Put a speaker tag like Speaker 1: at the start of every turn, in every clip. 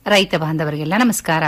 Speaker 1: ರೈತ ಬಾಂಧವರಿಗೆಲ್ಲ ನಮಸ್ಕಾರ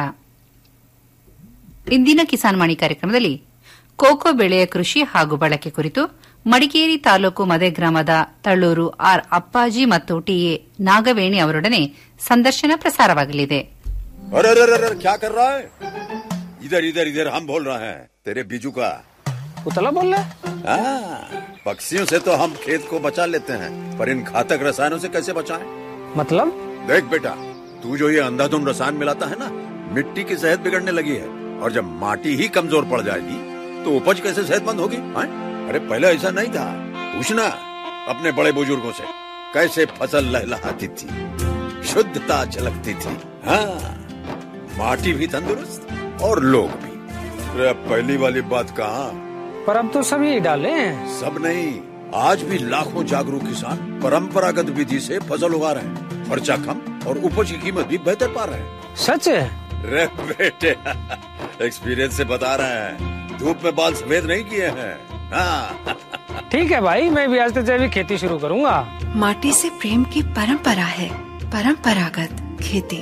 Speaker 1: ಇಂದಿನ ಕಿಸಾನ್ ವಾಣಿ ಕಾರ್ಯಕ್ರಮದಲ್ಲಿ ಕೋಕೋ ಬೆಳೆಯ ಕೃಷಿ ಹಾಗೂ ಬಳಕೆ ಕುರಿತು ಮಡಿಕೇರಿ ತಾಲೂಕು ಮದೆ ಗ್ರಾಮದ ತಳ್ಳೂರು ಆರ್ ಅಪ್ಪಾಜಿ ಮತ್ತು ಟಿಎ ನಾಗವೇಣಿ ಅವರೊಡನೆ ಸಂದರ್ಶನ ಪ್ರಸಾರವಾಗಲಿದೆ
Speaker 2: अरे अरे अरे अरे क्या कर रहा है इधर इधर इधर हम बोल रहे हैं तेरे बीजू का
Speaker 3: उतला बोल रहा है
Speaker 2: हाँ, पक्षियों से तो हम खेत को बचा लेते हैं पर इन घातक रसायनों से कैसे बचाएं?
Speaker 3: मतलब
Speaker 2: देख बेटा तू जो ये अंधाधुंध रसायन मिलाता है ना मिट्टी की सेहत बिगड़ने लगी है और जब माटी ही कमजोर पड़ जाएगी तो उपज कैसे सेहतमंद होगी हाँ? अरे पहले ऐसा नहीं था पूछना अपने बड़े बुजुर्गों से कैसे फसल लहलहाती थी शुद्धता झलकती थी हाँ माटी भी तंदुरुस्त और लोग भी अरे अब पहली वाली बात कहाँ
Speaker 3: पर अब तो सभी डाले हैं
Speaker 2: सब नहीं आज भी लाखों जागरूक किसान परंपरागत विधि से फसल उगा रहे हैं खर्चा कम और उपज की कीमत भी बेहतर पा रहे हैं
Speaker 3: सच है
Speaker 2: रे बेटे एक्सपीरियंस से बता रहे हैं धूप में बाल सफेद नहीं किए हैं हाँ
Speaker 3: ठीक है भाई मैं भी आज से जैविक खेती शुरू करूंगा
Speaker 4: माटी से प्रेम की परंपरा है परंपरागत खेती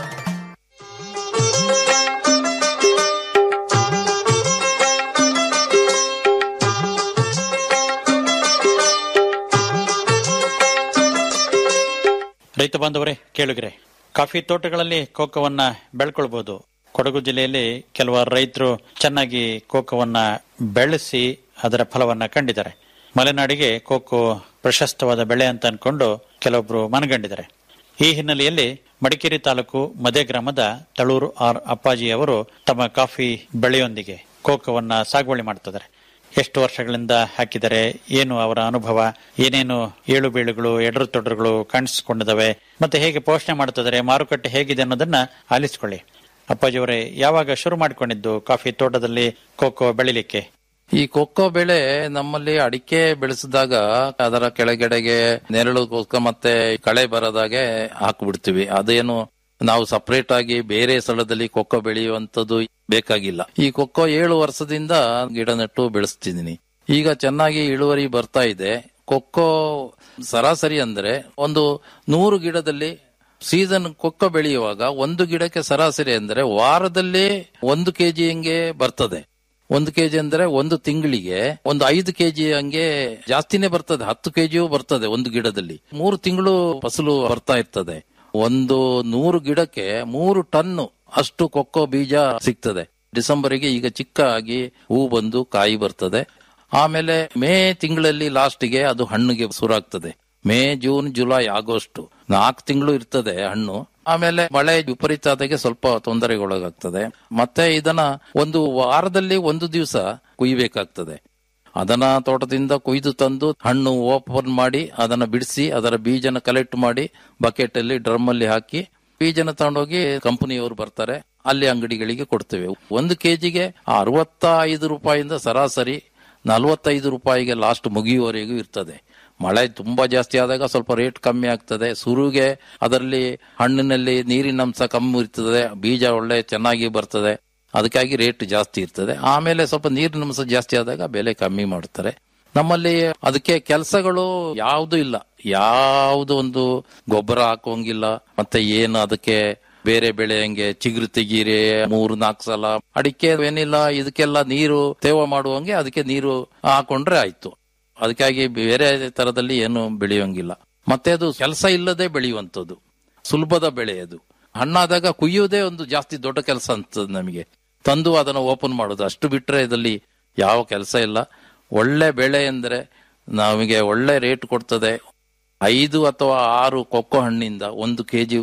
Speaker 5: ರೈತ ಬಾಂಧವರೇ ಕೇಳುಗರೆ ಕಾಫಿ ತೋಟಗಳಲ್ಲಿ ಕೋಕೋವನ್ನ ಬೆಳ್ಕೊಳ್ಬಹುದು ಕೊಡಗು ಜಿಲ್ಲೆಯಲ್ಲಿ ಕೆಲವಾರು ರೈತರು ಚೆನ್ನಾಗಿ ಕೋಕೋವನ್ನ ಬೆಳೆಸಿ ಅದರ ಫಲವನ್ನ ಕಂಡಿದ್ದಾರೆ ಮಲೆನಾಡಿಗೆ ಕೋಕೋ ಪ್ರಶಸ್ತವಾದ ಬೆಳೆ ಅಂತ ಅನ್ಕೊಂಡು ಕೆಲವೊಬ್ರು ಮನಗಂಡಿದ್ದಾರೆ ಈ ಹಿನ್ನೆಲೆಯಲ್ಲಿ ಮಡಿಕೇರಿ ತಾಲೂಕು ಮದೆ ಗ್ರಾಮದ ತಳೂರು ಆರ್ ಅಪ್ಪಾಜಿ ಅವರು ತಮ್ಮ ಕಾಫಿ ಬೆಳೆಯೊಂದಿಗೆ ಕೋಕೋವನ್ನ ಸಾಗುವಳಿ ಮಾಡ್ತಿದ್ದಾರೆ ಎಷ್ಟು ವರ್ಷಗಳಿಂದ ಹಾಕಿದರೆ ಏನು ಅವರ ಅನುಭವ ಏನೇನು ಏಳು ಬೀಳುಗಳು ಎಡರು ತೊಡರುಗಳು ಕಾಣಿಸಿಕೊಂಡಿದ್ದಾವೆ ಮತ್ತೆ ಹೇಗೆ ಪೋಷಣೆ ಮಾಡ್ತಿದ್ದಾರೆ ಮಾರುಕಟ್ಟೆ ಹೇಗಿದೆ ಅನ್ನೋದನ್ನ ಆಲಿಸಿಕೊಳ್ಳಿ ಅಪ್ಪಾಜಿಯವರೇ ಯಾವಾಗ ಶುರು ಮಾಡಿಕೊಂಡಿದ್ದು ಕಾಫಿ ತೋಟದಲ್ಲಿ ಕೋಕೋ ಬೆಳಿಲಿಕ್ಕೆ
Speaker 6: ಈ ಕೊಕ್ಕೋ ಬೆಳೆ ನಮ್ಮಲ್ಲಿ ಅಡಿಕೆ ಬೆಳೆಸಿದಾಗ ಅದರ ಕೆಳಗಡೆಗೆ ನೆರಳುಗೋಸ್ಕರ ಮತ್ತೆ ಕಳೆ ಬರದಾಗೆ ಹಾಕ್ಬಿಡ್ತೀವಿ ಅದೇನು ನಾವು ಸಪರೇಟ್ ಆಗಿ ಬೇರೆ ಸ್ಥಳದಲ್ಲಿ ಕೊಕ್ಕೋ ಬೆಳೆಯುವಂತದ್ದು ಬೇಕಾಗಿಲ್ಲ ಈ ಕೊಕ್ಕೋ ಏಳು ವರ್ಷದಿಂದ ಗಿಡ ನೆಟ್ಟು ಬೆಳೆಸ್ತಿದ್ದೀನಿ ಈಗ ಚೆನ್ನಾಗಿ ಇಳುವರಿ ಬರ್ತಾ ಇದೆ ಕೊಕ್ಕೋ ಸರಾಸರಿ ಅಂದ್ರೆ ಒಂದು ನೂರು ಗಿಡದಲ್ಲಿ ಸೀಸನ್ ಕೊಕ್ಕೋ ಬೆಳೆಯುವಾಗ ಒಂದು ಗಿಡಕ್ಕೆ ಸರಾಸರಿ ಅಂದ್ರೆ ವಾರದಲ್ಲಿ ಒಂದು ಕೆಜಿ ಹಂಗೆ ಬರ್ತದೆ ಒಂದು ಕೆಜಿ ಅಂದ್ರೆ ಒಂದು ತಿಂಗಳಿಗೆ ಒಂದು ಐದು ಕೆಜಿ ಹಂಗೆ ಜಾಸ್ತಿನೇ ಬರ್ತದೆ ಹತ್ತು ಕೆಜಿಯೂ ಬರ್ತದೆ ಒಂದು ಗಿಡದಲ್ಲಿ ಮೂರು ತಿಂಗಳು ಫಸಲು ಬರ್ತಾ ಇರ್ತದೆ ಒಂದು ನೂರು ಗಿಡಕ್ಕೆ ಮೂರು ಟನ್ ಅಷ್ಟು ಕೊಕ್ಕೋ ಬೀಜ ಸಿಗ್ತದೆ ಡಿಸೆಂಬರಿಗೆ ಈಗ ಚಿಕ್ಕ ಆಗಿ ಹೂ ಬಂದು ಕಾಯಿ ಬರ್ತದೆ ಆಮೇಲೆ ಮೇ ತಿಂಗಳಲ್ಲಿ ಲಾಸ್ಟ್ಗೆ ಅದು ಹಣ್ಣಿಗೆ ಶುರುವಾಗ್ತದೆ ಮೇ ಜೂನ್ ಜುಲೈ ಆಗಸ್ಟ್ ನಾಲ್ಕು ತಿಂಗಳು ಇರ್ತದೆ ಹಣ್ಣು ಆಮೇಲೆ ಮಳೆ ವಿಪರೀತ ಆದಾಗೆ ಸ್ವಲ್ಪ ತೊಂದರೆಗೊಳಗಾಗ್ತದೆ ಮತ್ತೆ ಇದನ್ನ ಒಂದು ವಾರದಲ್ಲಿ ಒಂದು ದಿವಸ ಕುಯ್ಬೇಕಾಗ್ತದೆ ಅದನ್ನ ತೋಟದಿಂದ ಕೊಯ್ದು ತಂದು ಹಣ್ಣು ಓಪನ್ ಮಾಡಿ ಅದನ್ನ ಬಿಡಿಸಿ ಅದರ ಬೀಜನ ಕಲೆಕ್ಟ್ ಮಾಡಿ ಬಕೆಟ್ ಅಲ್ಲಿ ಡ್ರಮ್ ಅಲ್ಲಿ ಹಾಕಿ ಬೀಜನ ತಗೊಂಡೋಗಿ ಕಂಪನಿಯವರು ಬರ್ತಾರೆ ಅಲ್ಲಿ ಅಂಗಡಿಗಳಿಗೆ ಕೊಡ್ತೇವೆ ಒಂದು ಕೆಜಿಗೆ ಅರವತ್ತ ಐದು ರೂಪಾಯಿಂದ ಸರಾಸರಿ ನಲವತ್ತೈದು ರೂಪಾಯಿಗೆ ಲಾಸ್ಟ್ ಮುಗಿಯುವವರೆಗೂ ಇರ್ತದೆ ಮಳೆ ತುಂಬಾ ಜಾಸ್ತಿ ಆದಾಗ ಸ್ವಲ್ಪ ರೇಟ್ ಕಮ್ಮಿ ಆಗ್ತದೆ ಸುರುಗೆ ಅದರಲ್ಲಿ ಹಣ್ಣಿನಲ್ಲಿ ನೀರಿನ ಅಂಶ ಕಮ್ಮಿ ಇರ್ತದೆ ಬೀಜ ಒಳ್ಳೆ ಚೆನ್ನಾಗಿ ಬರ್ತದೆ ಅದಕ್ಕಾಗಿ ರೇಟ್ ಜಾಸ್ತಿ ಇರ್ತದೆ ಆಮೇಲೆ ಸ್ವಲ್ಪ ನೀರಿನ ಅಂಶ ಜಾಸ್ತಿ ಆದಾಗ ಬೆಲೆ ಕಮ್ಮಿ ಮಾಡ್ತಾರೆ ನಮ್ಮಲ್ಲಿ ಅದಕ್ಕೆ ಕೆಲಸಗಳು ಯಾವುದು ಇಲ್ಲ ಯಾವುದು ಒಂದು ಗೊಬ್ಬರ ಹಾಕೋಂಗಿಲ್ಲ ಮತ್ತೆ ಏನು ಅದಕ್ಕೆ ಬೇರೆ ಬೆಳೆ ಹಂಗೆ ಚಿಗುರು ತೆಗೀರಿ ಮೂರು ನಾಲ್ಕು ಸಲ ಅಡಿಕೆ ಏನಿಲ್ಲ ಇದಕ್ಕೆಲ್ಲ ನೀರು ತೇವ ಮಾಡುವಂಗೆ ಅದಕ್ಕೆ ನೀರು ಹಾಕೊಂಡ್ರೆ ಆಯ್ತು ಅದಕ್ಕಾಗಿ ಬೇರೆ ತರದಲ್ಲಿ ಏನು ಬೆಳೆಯೋಂಗಿಲ್ಲ ಮತ್ತೆ ಅದು ಕೆಲಸ ಇಲ್ಲದೆ ಬೆಳೆಯುವಂಥದ್ದು ಸುಲಭದ ಬೆಳೆ ಅದು ಹಣ್ಣಾದಾಗ ಕುಯ್ಯೋದೇ ಒಂದು ಜಾಸ್ತಿ ದೊಡ್ಡ ಕೆಲಸ ಅಂತ ನಮಗೆ ತಂದು ಅದನ್ನು ಓಪನ್ ಮಾಡೋದು ಅಷ್ಟು ಬಿಟ್ರೆ ಇದರಲ್ಲಿ ಯಾವ ಕೆಲಸ ಇಲ್ಲ ಒಳ್ಳೆ ಬೆಳೆ ಎಂದರೆ ನಮಗೆ ಒಳ್ಳೆ ರೇಟ್ ಕೊಡ್ತದೆ ಐದು ಅಥವಾ ಆರು ಕೊಕ್ಕೋ ಹಣ್ಣಿಂದ ಒಂದು ಕೆಜಿ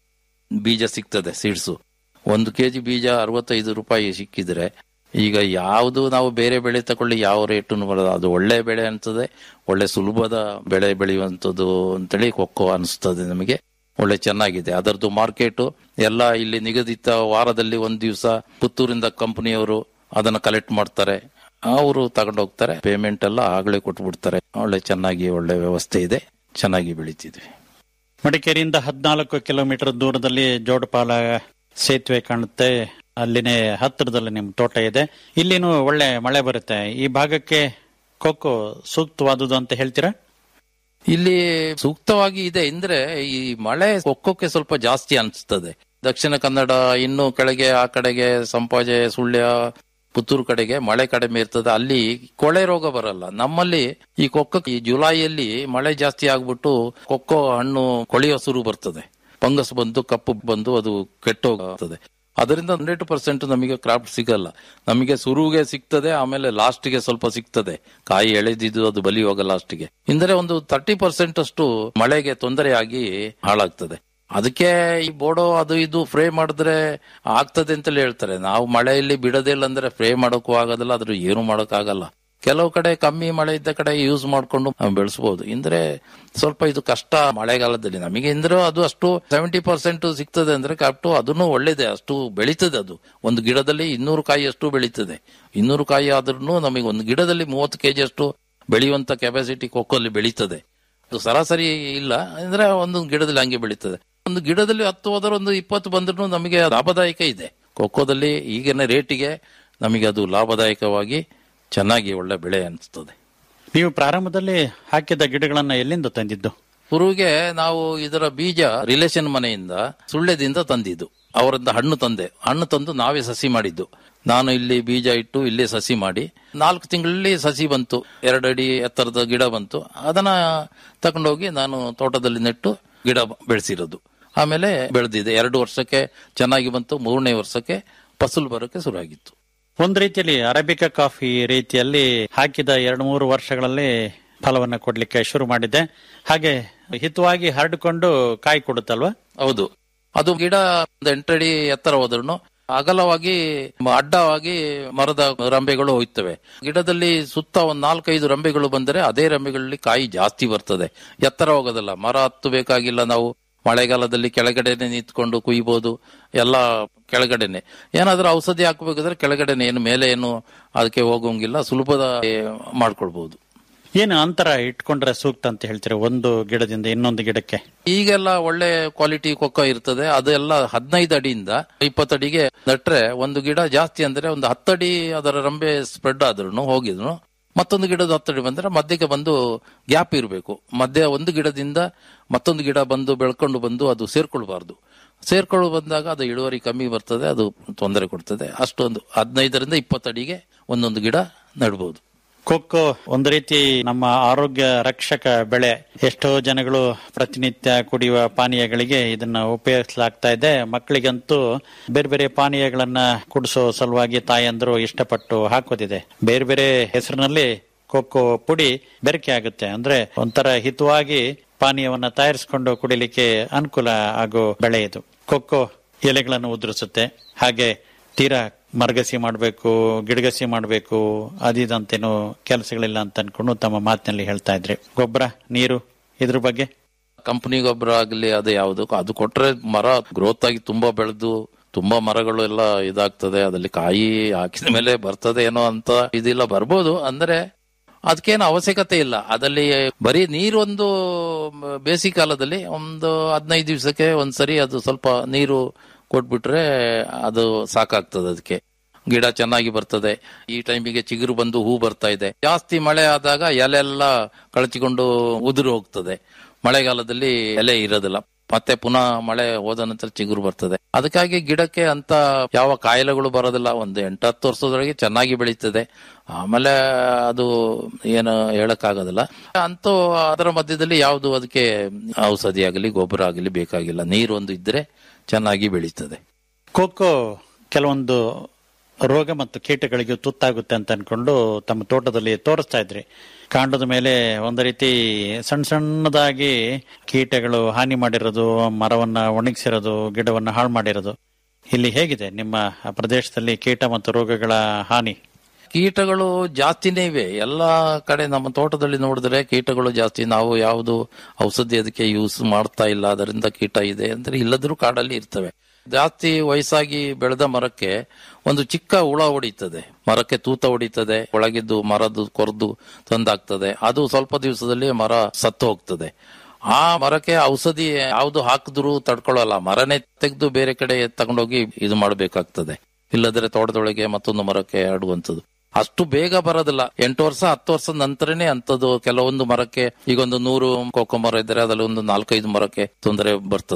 Speaker 6: ಬೀಜ ಸಿಗ್ತದೆ ಸೀಡ್ಸು ಒಂದು ಕೆಜಿ ಬೀಜ ಅರವತ್ತೈದು ರೂಪಾಯಿ ಸಿಕ್ಕಿದ್ರೆ ಈಗ ಯಾವುದು ನಾವು ಬೇರೆ ಬೆಳೆ ತಕೊಳ್ಳಿ ಯಾವ ರೇಟು ಬರೋದು ಅದು ಒಳ್ಳೆ ಬೆಳೆ ಅನ್ತದೆ ಒಳ್ಳೆ ಸುಲಭದ ಬೆಳೆ ಬೆಳೆಯುವಂಥದ್ದು ಅಂತೇಳಿ ಕೊಕ್ಕೋ ಅನಿಸ್ತದೆ ನಮಗೆ ಒಳ್ಳೆ ಚೆನ್ನಾಗಿದೆ ಅದರದ್ದು ಮಾರ್ಕೆಟ್ ಎಲ್ಲ ಇಲ್ಲಿ ನಿಗದಿತ ವಾರದಲ್ಲಿ ಒಂದ್ ದಿವಸ ಪುತ್ತೂರಿಂದ ಕಂಪನಿಯವರು ಅದನ್ನ ಕಲೆಕ್ಟ್ ಮಾಡ್ತಾರೆ ಅವರು ತಗೊಂಡೋಗ್ತಾರೆ ಪೇಮೆಂಟ್ ಎಲ್ಲ ಆಗ್ಲೇ ಕೊಟ್ಬಿಡ್ತಾರೆ ಒಳ್ಳೆ ಚೆನ್ನಾಗಿ ಒಳ್ಳೆ ವ್ಯವಸ್ಥೆ ಇದೆ ಚೆನ್ನಾಗಿ ಬೆಳಿತಿದ್ವಿ
Speaker 5: ಮಡಿಕೇರಿಯಿಂದ ಹದಿನಾಲ್ಕು ಕಿಲೋಮೀಟರ್ ದೂರದಲ್ಲಿ ಜೋಡಪಾಲ ಸೇತುವೆ ಕಾಣುತ್ತೆ ಅಲ್ಲಿನೇ ಹತ್ತಿರದಲ್ಲಿ ನಿಮ್ ತೋಟ ಇದೆ ಇಲ್ಲಿನೂ ಒಳ್ಳೆ ಮಳೆ ಬರುತ್ತೆ ಈ ಭಾಗಕ್ಕೆ ಕೊಕ್ಕೋ ಸೂಕ್ತವಾದುದು ಅಂತ ಹೇಳ್ತೀರಾ
Speaker 6: ಇಲ್ಲಿ ಸೂಕ್ತವಾಗಿ ಇದೆ ಅಂದ್ರೆ ಈ ಮಳೆ ಕೊಕ್ಕೋಕ್ಕೆ ಸ್ವಲ್ಪ ಜಾಸ್ತಿ ಅನಿಸ್ತದೆ ದಕ್ಷಿಣ ಕನ್ನಡ ಇನ್ನು ಕೆಳಗೆ ಆ ಕಡೆಗೆ ಸಂಪಾಜೆ ಸುಳ್ಯ ಪುತ್ತೂರು ಕಡೆಗೆ ಮಳೆ ಕಡಿಮೆ ಇರ್ತದೆ ಅಲ್ಲಿ ಕೊಳೆ ರೋಗ ಬರಲ್ಲ ನಮ್ಮಲ್ಲಿ ಈ ಕೊಕ್ಕ ಈ ಜುಲೈಯಲ್ಲಿ ಮಳೆ ಜಾಸ್ತಿ ಆಗ್ಬಿಟ್ಟು ಕೊಕ್ಕೋ ಹಣ್ಣು ಕೊಳೆಯೋ ಸುರು ಬರ್ತದೆ ಫಂಗಸ್ ಬಂದು ಕಪ್ಪು ಬಂದು ಅದು ಕೆಟ್ಟೋಗ್ತದೆ ಅದರಿಂದ ಹಂಡ್ರೆಡ್ ಪರ್ಸೆಂಟ್ ನಮಗೆ ಕ್ರಾಫ್ಟ್ ಸಿಗಲ್ಲ ನಮಗೆ ಸುರುವಿಗೆ ಸಿಗ್ತದೆ ಆಮೇಲೆ ಲಾಸ್ಟ್ಗೆ ಸ್ವಲ್ಪ ಸಿಗ್ತದೆ ಕಾಯಿ ಎಳೆದಿದ್ದು ಅದು ಬಲಿ ಹೋಗ ಲಾಸ್ಟ್ಗೆ ಇಂದರೆ ಒಂದು ತರ್ಟಿ ಪರ್ಸೆಂಟ್ ಅಷ್ಟು ಮಳೆಗೆ ತೊಂದರೆಯಾಗಿ ಹಾಳಾಗ್ತದೆ ಅದಕ್ಕೆ ಈ ಬೋಡೋ ಅದು ಇದು ಫ್ರೈ ಮಾಡಿದ್ರೆ ಆಗ್ತದೆ ಅಂತಲೇ ಹೇಳ್ತಾರೆ ನಾವು ಮಳೆಯಲ್ಲಿ ಬಿಡೋದಿಲ್ಲ ಅಂದ್ರೆ ಫ್ರೈ ಮಾಡೋಕ್ಕೂ ಆಗೋದಿಲ್ಲ ಅದ್ರ ಏನು ಮಾಡೋಕ್ಕಾಗಲ್ಲ ಕೆಲವು ಕಡೆ ಕಮ್ಮಿ ಮಳೆ ಇದ್ದ ಕಡೆ ಯೂಸ್ ಮಾಡ್ಕೊಂಡು ನಾವು ಬೆಳೆಸಬಹುದು ಇಂದ್ರೆ ಸ್ವಲ್ಪ ಇದು ಕಷ್ಟ ಮಳೆಗಾಲದಲ್ಲಿ ನಮಗೆ ಇಂದ್ರೆ ಅದು ಅಷ್ಟು ಸೆವೆಂಟಿ ಪರ್ಸೆಂಟ್ ಸಿಗ್ತದೆ ಅಂದ್ರೆ ಕರೆಕ್ಟು ಅದನ್ನು ಒಳ್ಳೇದೆ ಅಷ್ಟು ಬೆಳೀತದೆ ಅದು ಒಂದು ಗಿಡದಲ್ಲಿ ಇನ್ನೂರು ಕಾಯಿ ಅಷ್ಟು ಬೆಳೀತದೆ ಇನ್ನೂರು ಕಾಯಿ ಆದ್ರೂ ನಮಗೆ ಒಂದು ಗಿಡದಲ್ಲಿ ಮೂವತ್ತು ಕೆಜಿ ಅಷ್ಟು ಬೆಳೆಯುವಂತ ಕೆಪಾಸಿಟಿ ಕೊಕ್ಕೋಲ್ಲಿ ಬೆಳೀತದೆ ಅದು ಸರಾಸರಿ ಇಲ್ಲ ಅಂದ್ರೆ ಒಂದೊಂದು ಗಿಡದಲ್ಲಿ ಹಂಗೆ ಬೆಳೀತದೆ ಒಂದು ಗಿಡದಲ್ಲಿ ಹತ್ತು ಹೋದ್ರೆ ಒಂದು ಇಪ್ಪತ್ತು ಬಂದ್ರೂ ನಮಗೆ ಲಾಭದಾಯಕ ಇದೆ ಕೊಕ್ಕೋದಲ್ಲಿ ಈಗಿನ ರೇಟಿಗೆ ನಮಗೆ ಅದು ಲಾಭದಾಯಕವಾಗಿ ಚೆನ್ನಾಗಿ ಒಳ್ಳೆ ಬೆಳೆ ಅನಿಸ್ತದೆ
Speaker 5: ನೀವು ಪ್ರಾರಂಭದಲ್ಲಿ ಹಾಕಿದ ಗಿಡಗಳನ್ನ ಎಲ್ಲಿಂದ ತಂದಿದ್ದು
Speaker 6: ಹುರುವಿಗೆ ನಾವು ಇದರ ಬೀಜ ರಿಲೇಷನ್ ಮನೆಯಿಂದ ಸುಳ್ಳ್ಯದಿಂದ ತಂದಿದ್ದು ಅವರಿಂದ ಹಣ್ಣು ತಂದೆ ಹಣ್ಣು ತಂದು ನಾವೇ ಸಸಿ ಮಾಡಿದ್ದು ನಾನು ಇಲ್ಲಿ ಬೀಜ ಇಟ್ಟು ಇಲ್ಲೇ ಸಸಿ ಮಾಡಿ ನಾಲ್ಕು ತಿಂಗಳಲ್ಲಿ ಸಸಿ ಬಂತು ಎರಡು ಅಡಿ ಎತ್ತರದ ಗಿಡ ಬಂತು ಅದನ್ನ ತಗೊಂಡೋಗಿ ನಾನು ತೋಟದಲ್ಲಿ ನೆಟ್ಟು ಗಿಡ ಬೆಳೆಸಿರೋದು ಆಮೇಲೆ ಬೆಳೆದಿದೆ ಎರಡು ವರ್ಷಕ್ಕೆ ಚೆನ್ನಾಗಿ ಬಂತು ಮೂರನೇ ವರ್ಷಕ್ಕೆ ಫಸಲು ಬರೋಕೆ ಶುರುವಾಗಿತ್ತು
Speaker 5: ಒಂದು ರೀತಿಯಲ್ಲಿ ಅರೇಬಿಕಾ ಕಾಫಿ ರೀತಿಯಲ್ಲಿ ಹಾಕಿದ ಎರಡು ಮೂರು ವರ್ಷಗಳಲ್ಲಿ ಫಲವನ್ನ ಕೊಡ್ಲಿಕ್ಕೆ ಶುರು ಮಾಡಿದೆ ಹಾಗೆ ಹಿತವಾಗಿ ಹರಡಿಕೊಂಡು ಕಾಯಿ ಕೊಡುತ್ತಲ್ವಾ
Speaker 6: ಹೌದು ಅದು ಗಿಡ ಒಂದು ಎಂಟಡಿ ಎತ್ತರ ಹೋದ್ರೂ ಅಗಲವಾಗಿ ಅಡ್ಡವಾಗಿ ಮರದ ರಂಬೆಗಳು ಹೋಯ್ತವೆ ಗಿಡದಲ್ಲಿ ಸುತ್ತ ಒಂದ್ ನಾಲ್ಕೈದು ರಂಬೆಗಳು ಬಂದರೆ ಅದೇ ರಂಬೆಗಳಲ್ಲಿ ಕಾಯಿ ಜಾಸ್ತಿ ಬರ್ತದೆ ಎತ್ತರ ಹೋಗೋದಿಲ್ಲ ಮರ ಹತ್ತು ಬೇಕಾಗಿಲ್ಲ ನಾವು ಮಳೆಗಾಲದಲ್ಲಿ ಕೆಳಗಡೆನೆ ನಿಂತ್ಕೊಂಡು ಕುಯ್ಬೋದು ಎಲ್ಲ ಕೆಳಗಡೆನೆ ಏನಾದ್ರೂ ಔಷಧಿ ಹಾಕಬೇಕಾದ್ರೆ ಕೆಳಗಡೆನೆ ಏನು ಮೇಲೆ ಏನು ಅದಕ್ಕೆ ಹೋಗೋಂಗಿಲ್ಲ ಸುಲಭದ ಮಾಡ್ಕೊಳ್ಬಹುದು
Speaker 5: ಏನು ಅಂತರ ಇಟ್ಕೊಂಡ್ರೆ ಸೂಕ್ತ ಅಂತ ಹೇಳ್ತೀರಾ ಒಂದು ಗಿಡದಿಂದ ಇನ್ನೊಂದು ಗಿಡಕ್ಕೆ
Speaker 6: ಈಗೆಲ್ಲ ಒಳ್ಳೆ ಕ್ವಾಲಿಟಿ ಕೊಕ್ಕ ಇರ್ತದೆ ಅದೆಲ್ಲ ಹದಿನೈದು ಅಡಿಯಿಂದ ಇಪ್ಪತ್ತು ಅಡಿಗೆ ನಟ್ರೆ ಒಂದು ಗಿಡ ಜಾಸ್ತಿ ಅಂದ್ರೆ ಒಂದು ಹತ್ತಡಿ ಅದರ ರಂಬೆ ಸ್ಪ್ರೆಡ್ ಆದ್ರೂ ಹೋಗಿದ್ರು ಮತ್ತೊಂದು ಗಿಡದ ಹತ್ತಡಿ ಬಂದ್ರೆ ಮಧ್ಯಕ್ಕೆ ಬಂದು ಗ್ಯಾಪ್ ಇರಬೇಕು ಮಧ್ಯ ಒಂದು ಗಿಡದಿಂದ ಮತ್ತೊಂದು ಗಿಡ ಬಂದು ಬೆಳ್ಕೊಂಡು ಬಂದು ಅದು ಸೇರ್ಕೊಳ್ಬಾರ್ದು ಸೇರ್ಕೊಂಡು ಬಂದಾಗ ಅದು ಇಳುವರಿ ಕಮ್ಮಿ ಬರ್ತದೆ ಅದು ತೊಂದರೆ ಕೊಡ್ತದೆ ಅಷ್ಟೊಂದು ಹದಿನೈದರಿಂದ ಇಪ್ಪತ್ತು ಅಡಿಗೆ ಒಂದೊಂದು ಗಿಡ ನೆಡ್ಬೋದು
Speaker 5: ಕೊಕ್ಕೋ ಒಂದು ರೀತಿ ನಮ್ಮ ಆರೋಗ್ಯ ರಕ್ಷಕ ಬೆಳೆ ಎಷ್ಟೋ ಜನಗಳು ಪ್ರತಿನಿತ್ಯ ಕುಡಿಯುವ ಪಾನೀಯಗಳಿಗೆ ಇದನ್ನ ಉಪಯೋಗಿಸಲಾಗ್ತಾ ಇದೆ ಮಕ್ಕಳಿಗಂತೂ ಬೇರೆ ಬೇರೆ ಪಾನೀಯಗಳನ್ನ ಕುಡಿಸೋ ಸಲುವಾಗಿ ತಾಯಂದ್ರು ಇಷ್ಟಪಟ್ಟು ಹಾಕೋದಿದೆ ಬೇರೆ ಬೇರೆ ಹೆಸರಿನಲ್ಲಿ ಕೊಕ್ಕೋ ಪುಡಿ ಬೆರಕೆ ಆಗುತ್ತೆ ಅಂದ್ರೆ ಒಂಥರ ಹಿತವಾಗಿ ಪಾನೀಯವನ್ನ ತಯಾರಿಸಿಕೊಂಡು ಕುಡಿಲಿಕ್ಕೆ ಅನುಕೂಲ ಆಗೋ ಬೆಳೆ ಇದು ಕೊಕ್ಕೋ ಎಲೆಗಳನ್ನು ಉದುರಿಸುತ್ತೆ ಹಾಗೆ ತೀರಾ ಮರಗಸಿ ಮಾಡಬೇಕು ಗಿಡಗಸಿ ಮಾಡಬೇಕು ಅದಿದಂತೇನೋ ಕೆಲಸಗಳಿಲ್ಲ ಅಂತ ಅನ್ಕೊಂಡು ತಮ್ಮ ಮಾತಿನಲ್ಲಿ ಹೇಳ್ತಾ ಇದ್ರಿ ಗೊಬ್ಬರ ನೀರು ಇದ್ರ ಬಗ್ಗೆ
Speaker 6: ಕಂಪನಿ ಗೊಬ್ಬರ ಆಗಲಿ ಅದು ಯಾವುದು ಅದು ಕೊಟ್ರೆ ಮರ ಗ್ರೋತ್ ಆಗಿ ತುಂಬಾ ಬೆಳೆದು ತುಂಬಾ ಮರಗಳು ಎಲ್ಲ ಇದಾಗ್ತದೆ ಅದಲ್ಲಿ ಕಾಯಿ ಹಾಕಿದ ಮೇಲೆ ಬರ್ತದೆ ಏನೋ ಅಂತ ಇದಿಲ್ಲ ಬರ್ಬೋದು ಅಂದ್ರೆ ಅದಕ್ಕೇನು ಅವಶ್ಯಕತೆ ಇಲ್ಲ ಅದಲ್ಲಿ ಬರೀ ನೀರೊಂದು ಬೇಸಿಗೆ ಕಾಲದಲ್ಲಿ ಒಂದು ಹದಿನೈದು ದಿವಸಕ್ಕೆ ಒಂದ್ಸರಿ ಅದು ಸ್ವಲ್ಪ ನೀರು ಕೊಟ್ಬಿಟ್ರೆ ಅದು ಸಾಕಾಗ್ತದೆ ಅದಕ್ಕೆ ಗಿಡ ಚೆನ್ನಾಗಿ ಬರ್ತದೆ ಈ ಟೈಮಿಗೆ ಚಿಗುರು ಬಂದು ಹೂ ಬರ್ತಾ ಇದೆ ಜಾಸ್ತಿ ಮಳೆ ಆದಾಗ ಎಲೆ ಎಲ್ಲ ಕಳಚಿಕೊಂಡು ಉದುರು ಹೋಗ್ತದೆ ಮಳೆಗಾಲದಲ್ಲಿ ಎಲೆ ಇರೋದಿಲ್ಲ ಮತ್ತೆ ಪುನಃ ಮಳೆ ಹೋದ ನಂತರ ಚಿಗುರು ಬರ್ತದೆ ಅದಕ್ಕಾಗಿ ಗಿಡಕ್ಕೆ ಅಂತ ಯಾವ ಕಾಯಿಲೆಗಳು ಬರೋದಿಲ್ಲ ಒಂದು ಎಂಟತ್ತು ವರ್ಷದೊಳಗೆ ಚೆನ್ನಾಗಿ ಬೆಳೀತದೆ ಆಮೇಲೆ ಅದು ಏನು ಹೇಳಕ್ಕಾಗೋದಿಲ್ಲ ಅಂತೂ ಅದರ ಮಧ್ಯದಲ್ಲಿ ಯಾವುದು ಅದಕ್ಕೆ ಔಷಧಿ ಆಗಲಿ ಗೊಬ್ಬರ ಆಗಲಿ ಬೇಕಾಗಿಲ್ಲ ನೀರು ಒಂದು ಇದ್ರೆ ಚೆನ್ನಾಗಿ ಬೆಳೀತದೆ
Speaker 5: ಕೋಕೋ ಕೆಲವೊಂದು ರೋಗ ಮತ್ತು ಕೀಟಗಳಿಗೆ ತುತ್ತಾಗುತ್ತೆ ಅಂತ ಅನ್ಕೊಂಡು ತಮ್ಮ ತೋಟದಲ್ಲಿ ತೋರಿಸ್ತಾ ಇದ್ರಿ ಕಾಂಡದ ಮೇಲೆ ಒಂದು ರೀತಿ ಸಣ್ಣ ಸಣ್ಣದಾಗಿ ಕೀಟಗಳು ಹಾನಿ ಮಾಡಿರೋದು ಮರವನ್ನ ಒಣಗಿಸಿರೋದು ಗಿಡವನ್ನ ಹಾಳು ಮಾಡಿರೋದು ಇಲ್ಲಿ ಹೇಗಿದೆ ನಿಮ್ಮ ಪ್ರದೇಶದಲ್ಲಿ ಕೀಟ ಮತ್ತು ರೋಗಗಳ ಹಾನಿ
Speaker 6: ಕೀಟಗಳು ಜಾಸ್ತಿನೇ ಇವೆ ಎಲ್ಲ ಕಡೆ ನಮ್ಮ ತೋಟದಲ್ಲಿ ನೋಡಿದ್ರೆ ಕೀಟಗಳು ಜಾಸ್ತಿ ನಾವು ಯಾವುದು ಔಷಧಿ ಅದಕ್ಕೆ ಯೂಸ್ ಮಾಡ್ತಾ ಇಲ್ಲ ಅದರಿಂದ ಕೀಟ ಇದೆ ಅಂದ್ರೆ ಇಲ್ಲದ್ರೂ ಕಾಡಲ್ಲಿ ಇರ್ತವೆ ಜಾಸ್ತಿ ವಯಸ್ಸಾಗಿ ಬೆಳೆದ ಮರಕ್ಕೆ ಒಂದು ಚಿಕ್ಕ ಹುಳ ಹೊಡಿತದೆ ಮರಕ್ಕೆ ತೂತ ಹೊಡಿತದೆ ಒಳಗಿದ್ದು ಮರದ್ದು ಕೊರ್ದು ತಂದಾಗ್ತದೆ ಅದು ಸ್ವಲ್ಪ ದಿವಸದಲ್ಲಿ ಮರ ಸತ್ತು ಹೋಗ್ತದೆ ಆ ಮರಕ್ಕೆ ಔಷಧಿ ಯಾವುದು ಹಾಕಿದ್ರು ತಡ್ಕೊಳ್ಳಲ್ಲ ಮರನೇ ತೆಗೆದು ಬೇರೆ ಕಡೆ ತಗೊಂಡೋಗಿ ಇದು ಮಾಡಬೇಕಾಗ್ತದೆ ಇಲ್ಲದ್ರೆ ತೋಟದೊಳಗೆ ಮತ್ತೊಂದು ಮರಕ್ಕೆ ಆಡುವಂಥದ್ದು ಅಷ್ಟು ಬೇಗ ಬರೋದಿಲ್ಲ ಎಂಟು ವರ್ಷ ಹತ್ತು ವರ್ಷದ ನಂತರನೇ ಅಂತದ್ದು ಕೆಲವೊಂದು ಮರಕ್ಕೆ ಈಗ ಒಂದು ನೂರು ಕೋಕೋ ಮರ ಇದ್ರೆ ಅದರಲ್ಲಿ ಒಂದು ನಾಲ್ಕೈದು ಮರಕ್ಕೆ ತೊಂದರೆ ಬರ್ತದೆ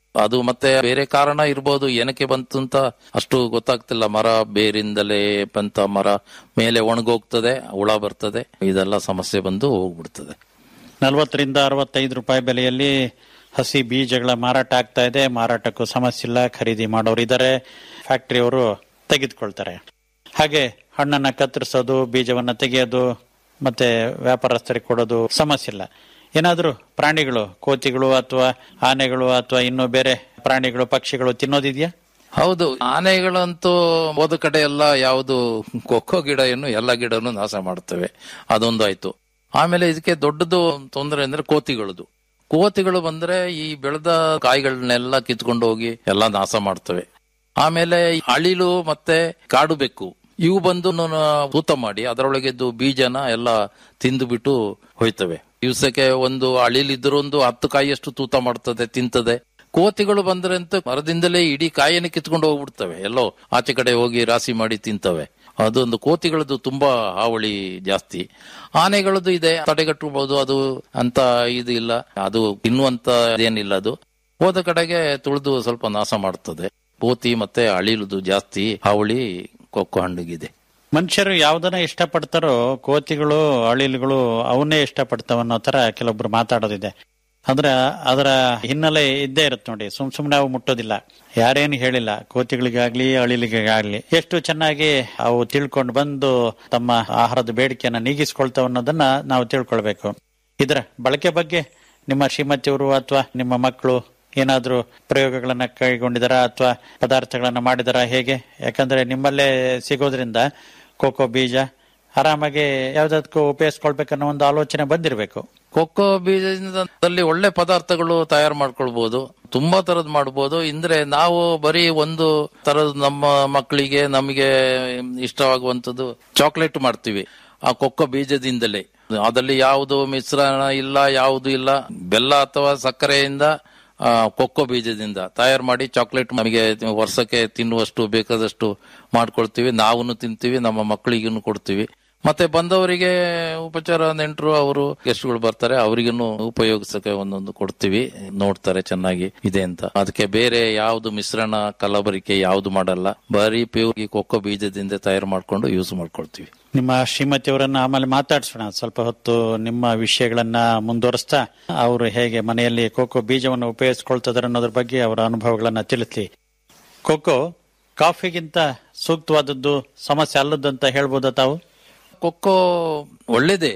Speaker 6: ಅದು ಮತ್ತೆ ಬೇರೆ ಕಾರಣ ಇರ್ಬೋದು ಏನಕ್ಕೆ ಬಂತು ಅಂತ ಅಷ್ಟು ಗೊತ್ತಾಗ್ತಿಲ್ಲ ಮರ ಬೇರಿಂದಲೇ ಬಂತ ಮರ ಮೇಲೆ ಒಣಗೋಗ್ತದೆ ಹುಳ ಬರ್ತದೆ ಇದೆಲ್ಲ ಸಮಸ್ಯೆ ಬಂದು ಹೋಗ್ಬಿಡ್ತದೆ
Speaker 5: ನಲವತ್ತರಿಂದ ಅರವತ್ತೈದು ರೂಪಾಯಿ ಬೆಲೆಯಲ್ಲಿ ಹಸಿ ಬೀಜಗಳ ಮಾರಾಟ ಆಗ್ತಾ ಇದೆ ಮಾರಾಟಕ್ಕೂ ಸಮಸ್ಯೆ ಇಲ್ಲ ಖರೀದಿ ಮಾಡೋರು ಇದ್ದಾರೆ ಫ್ಯಾಕ್ಟರಿಯವರು ತೆಗೆದುಕೊಳ್ತಾರೆ ಹಾಗೆ ಹಣ್ಣನ್ನ ಕತ್ತರಿಸೋದು ಬೀಜವನ್ನ ತೆಗೆಯೋದು ಮತ್ತೆ ವ್ಯಾಪಾರಸ್ಥರಿಗೆ ಕೊಡೋದು ಸಮಸ್ಯೆ ಇಲ್ಲ ಏನಾದ್ರೂ ಪ್ರಾಣಿಗಳು ಕೋತಿಗಳು ಅಥವಾ ಆನೆಗಳು ಅಥವಾ ಇನ್ನು ಬೇರೆ ಪ್ರಾಣಿಗಳು ಪಕ್ಷಿಗಳು ತಿನ್ನೋದಿದೆಯಾ
Speaker 6: ಹೌದು ಆನೆಗಳಂತೂ ಹೋದ ಕಡೆ ಎಲ್ಲ ಯಾವುದು ಕೊಕ್ಕೋ ಗಿಡ ಏನು ಎಲ್ಲ ಗಿಡನು ನಾಶ ಮಾಡ್ತವೆ ಅದೊಂದು ಆಯ್ತು ಆಮೇಲೆ ಇದಕ್ಕೆ ದೊಡ್ಡದು ತೊಂದರೆ ಅಂದ್ರೆ ಕೋತಿಗಳದು ಕೋತಿಗಳು ಬಂದ್ರೆ ಈ ಬೆಳೆದ ಕಾಯಿಗಳನ್ನೆಲ್ಲ ಕಿತ್ಕೊಂಡು ಹೋಗಿ ಎಲ್ಲ ನಾಶ ಮಾಡ್ತವೆ ಆಮೇಲೆ ಈ ಅಳಿಲು ಮತ್ತೆ ಕಾಡು ಬೆಕ್ಕು ಇವು ಬಂದು ನ- ತೂತ ಮಾಡಿ ಅದರೊಳಗೆದ್ದು ಬೀಜನ ಎಲ್ಲ ತಿಂದು ಬಿಟ್ಟು ಹೋಯ್ತವೆ ದಿವಸಕ್ಕೆ ಒಂದು ಅಳಿಲಿದ್ರು ಒಂದು ಹತ್ತು ಕಾಯಿಯಷ್ಟು ತೂತ ಮಾಡ್ತದೆ ತಿಂತದೆ ಕೋತಿಗಳು ಬಂದ್ರೆ ಅಂತ ಮರದಿಂದಲೇ ಇಡೀ ಕಾಯಿಯನ್ನು ಕಿತ್ಕೊಂಡು ಹೋಗ್ಬಿಡ್ತವೆ ಎಲ್ಲೋ ಆಚೆ ಕಡೆ ಹೋಗಿ ರಾಶಿ ಮಾಡಿ ತಿಂತವೆ ಅದೊಂದು ಕೋತಿಗಳದ್ದು ತುಂಬಾ ಹಾವಳಿ ಜಾಸ್ತಿ ಆನೆಗಳದ್ದು ಇದೆ ತಡೆಗಟ್ಟಬಹುದು ಅದು ಅಂತ ಇದು ಇಲ್ಲ ಅದು ತಿನ್ನುವಂತ ಏನಿಲ್ಲ ಅದು ಹೋದ ಕಡೆಗೆ ತುಳಿದು ಸ್ವಲ್ಪ ನಾಶ ಮಾಡ್ತದೆ ಕೋತಿ ಮತ್ತೆ ಅಳಿಲುದು ಜಾಸ್ತಿ ಹಾವಳಿ ಕೊಕ್ಕೋ ಹಣ್ಣಿಗಿದೆ
Speaker 5: ಮನುಷ್ಯರು ಯಾವ್ದನ್ನ ಇಷ್ಟಪಡ್ತಾರೋ ಕೋತಿಗಳು ಅಳಿಲುಗಳು ಅವನ್ನೇ ಇಷ್ಟಪಡ್ತಾವ ಅನ್ನೋ ತರ ಕೆಲವೊಬ್ರು ಮಾತಾಡೋದಿದೆ ಅಂದ್ರೆ ಅದರ ಹಿನ್ನೆಲೆ ಇದ್ದೇ ಇರುತ್ತೆ ನೋಡಿ ಸುಮ್ ಸುಮ್ನೆ ಅವು ಮುಟ್ಟೋದಿಲ್ಲ ಯಾರೇನು ಹೇಳಿಲ್ಲ ಕೋತಿಗಳಿಗಾಗ್ಲಿ ಅಳಿಲಿಗಾಗ್ಲಿ ಎಷ್ಟು ಚೆನ್ನಾಗಿ ಅವು ತಿಳ್ಕೊಂಡು ಬಂದು ತಮ್ಮ ಆಹಾರದ ಬೇಡಿಕೆಯನ್ನ ನೀಗಿಸ್ಕೊಳ್ತಾವ ಅನ್ನೋದನ್ನ ನಾವು ತಿಳ್ಕೊಳ್ಬೇಕು ಇದರ ಬಳಕೆ ಬಗ್ಗೆ ನಿಮ್ಮ ಶ್ರೀಮತಿಯವರು ಅಥವಾ ನಿಮ್ಮ ಮಕ್ಕಳು ಏನಾದ್ರೂ ಪ್ರಯೋಗಗಳನ್ನ ಕೈಗೊಂಡಿದಾರ ಅಥವಾ ಪದಾರ್ಥಗಳನ್ನ ಮಾಡಿದಾರ ಹೇಗೆ ಯಾಕಂದ್ರೆ ನಿಮ್ಮಲ್ಲೇ ಸಿಗೋದ್ರಿಂದ ಕೋಕೋ ಬೀಜ ಆರಾಮಾಗಿ ಯಾವ್ದಕ್ಕೂ ಉಪಯೋಗಿಸ್ಕೊಳ್ಬೇಕನ್ನೋ ಒಂದು ಆಲೋಚನೆ ಬಂದಿರಬೇಕು
Speaker 6: ಕೊಕ್ಕೋ ಬೀಜದಲ್ಲಿ ಒಳ್ಳೆ ಪದಾರ್ಥಗಳು ತಯಾರು ಮಾಡ್ಕೊಳ್ಬಹುದು ತುಂಬಾ ತರದ್ ಮಾಡ್ಬೋದು ಇಂದ್ರೆ ನಾವು ಬರೀ ಒಂದು ತರದ್ ನಮ್ಮ ಮಕ್ಕಳಿಗೆ ನಮಗೆ ಇಷ್ಟವಾಗುವಂತದ್ದು ಚಾಕ್ಲೇಟ್ ಮಾಡ್ತೀವಿ ಆ ಕೊಕ್ಕೋ ಬೀಜದಿಂದಲೇ ಅದರಲ್ಲಿ ಯಾವುದು ಮಿಶ್ರಣ ಇಲ್ಲ ಯಾವುದು ಇಲ್ಲ ಬೆಲ್ಲ ಅಥವಾ ಸಕ್ಕರೆಯಿಂದ ಆ, ಕೊಕ್ಕೋ ಬೀಜದಿಂದ ತಯಾರು ಮಾಡಿ ಚಾಕ್ಲೇಟ್ ನಮಗೆ ವರ್ಷಕ್ಕೆ ತಿನ್ನುವಷ್ಟು ಬೇಕಾದಷ್ಟು ಮಾಡ್ಕೊಳ್ತೀವಿ ನಾವು ತಿಂತೀವಿ ನಮ್ಮ ಮಕ್ಕಳಿಗೂ ಕೊಡ್ತೀವಿ ಮತ್ತೆ ಬಂದವರಿಗೆ ಉಪಚಾರ ನೆಂಟರು ಅವರು ಗೆಸ್ಟ್ಗಳು ಬರ್ತಾರೆ ಅವರಿಗೂ ಉಪಯೋಗಿಸಕ್ಕೆ ಒಂದೊಂದು ಕೊಡ್ತೀವಿ ನೋಡ್ತಾರೆ ಚೆನ್ನಾಗಿ ಇದೆ ಅಂತ ಅದಕ್ಕೆ ಬೇರೆ ಯಾವ್ದು ಮಿಶ್ರಣ ಕಲಬರಿಕೆ ಯಾವ್ದು ಮಾಡಲ್ಲ ಬರೀ ಪ್ಯೂರ್ ಈ ಕೊಕ್ಕೋ ಬೀಜದಿಂದ ತಯಾರು ಮಾಡ್ಕೊಂಡು ಯೂಸ್ ಮಾಡ್ಕೊಳ್ತೀವಿ
Speaker 5: ನಿಮ್ಮ ಶ್ರೀಮತಿಯವರನ್ನ ಆಮೇಲೆ ಮಾತಾಡ್ಸೋಣ ಸ್ವಲ್ಪ ಹೊತ್ತು ನಿಮ್ಮ ವಿಷಯಗಳನ್ನ ಮುಂದುವರಿಸ್ತಾ ಅವರು ಹೇಗೆ ಮನೆಯಲ್ಲಿ ಕೋಕೋ ಬೀಜವನ್ನು ಉಪಯೋಗಿಸ್ಕೊಳ್ತಿದಾರೆ ಅನ್ನೋದ್ರ ಬಗ್ಗೆ ಅವರ ಅನುಭವಗಳನ್ನ ತಿಳಿಸ್ಲಿ ಕೋಕೋ ಕಾಫಿಗಿಂತ ಸೂಕ್ತವಾದದ್ದು ಸಮಸ್ಯೆ ಅಲ್ಲದಂತ ಹೇಳ್ಬೋದಾ ತಾವು
Speaker 6: ಕೊಕ್ಕೋ ಒಳ್ಳೇದೇ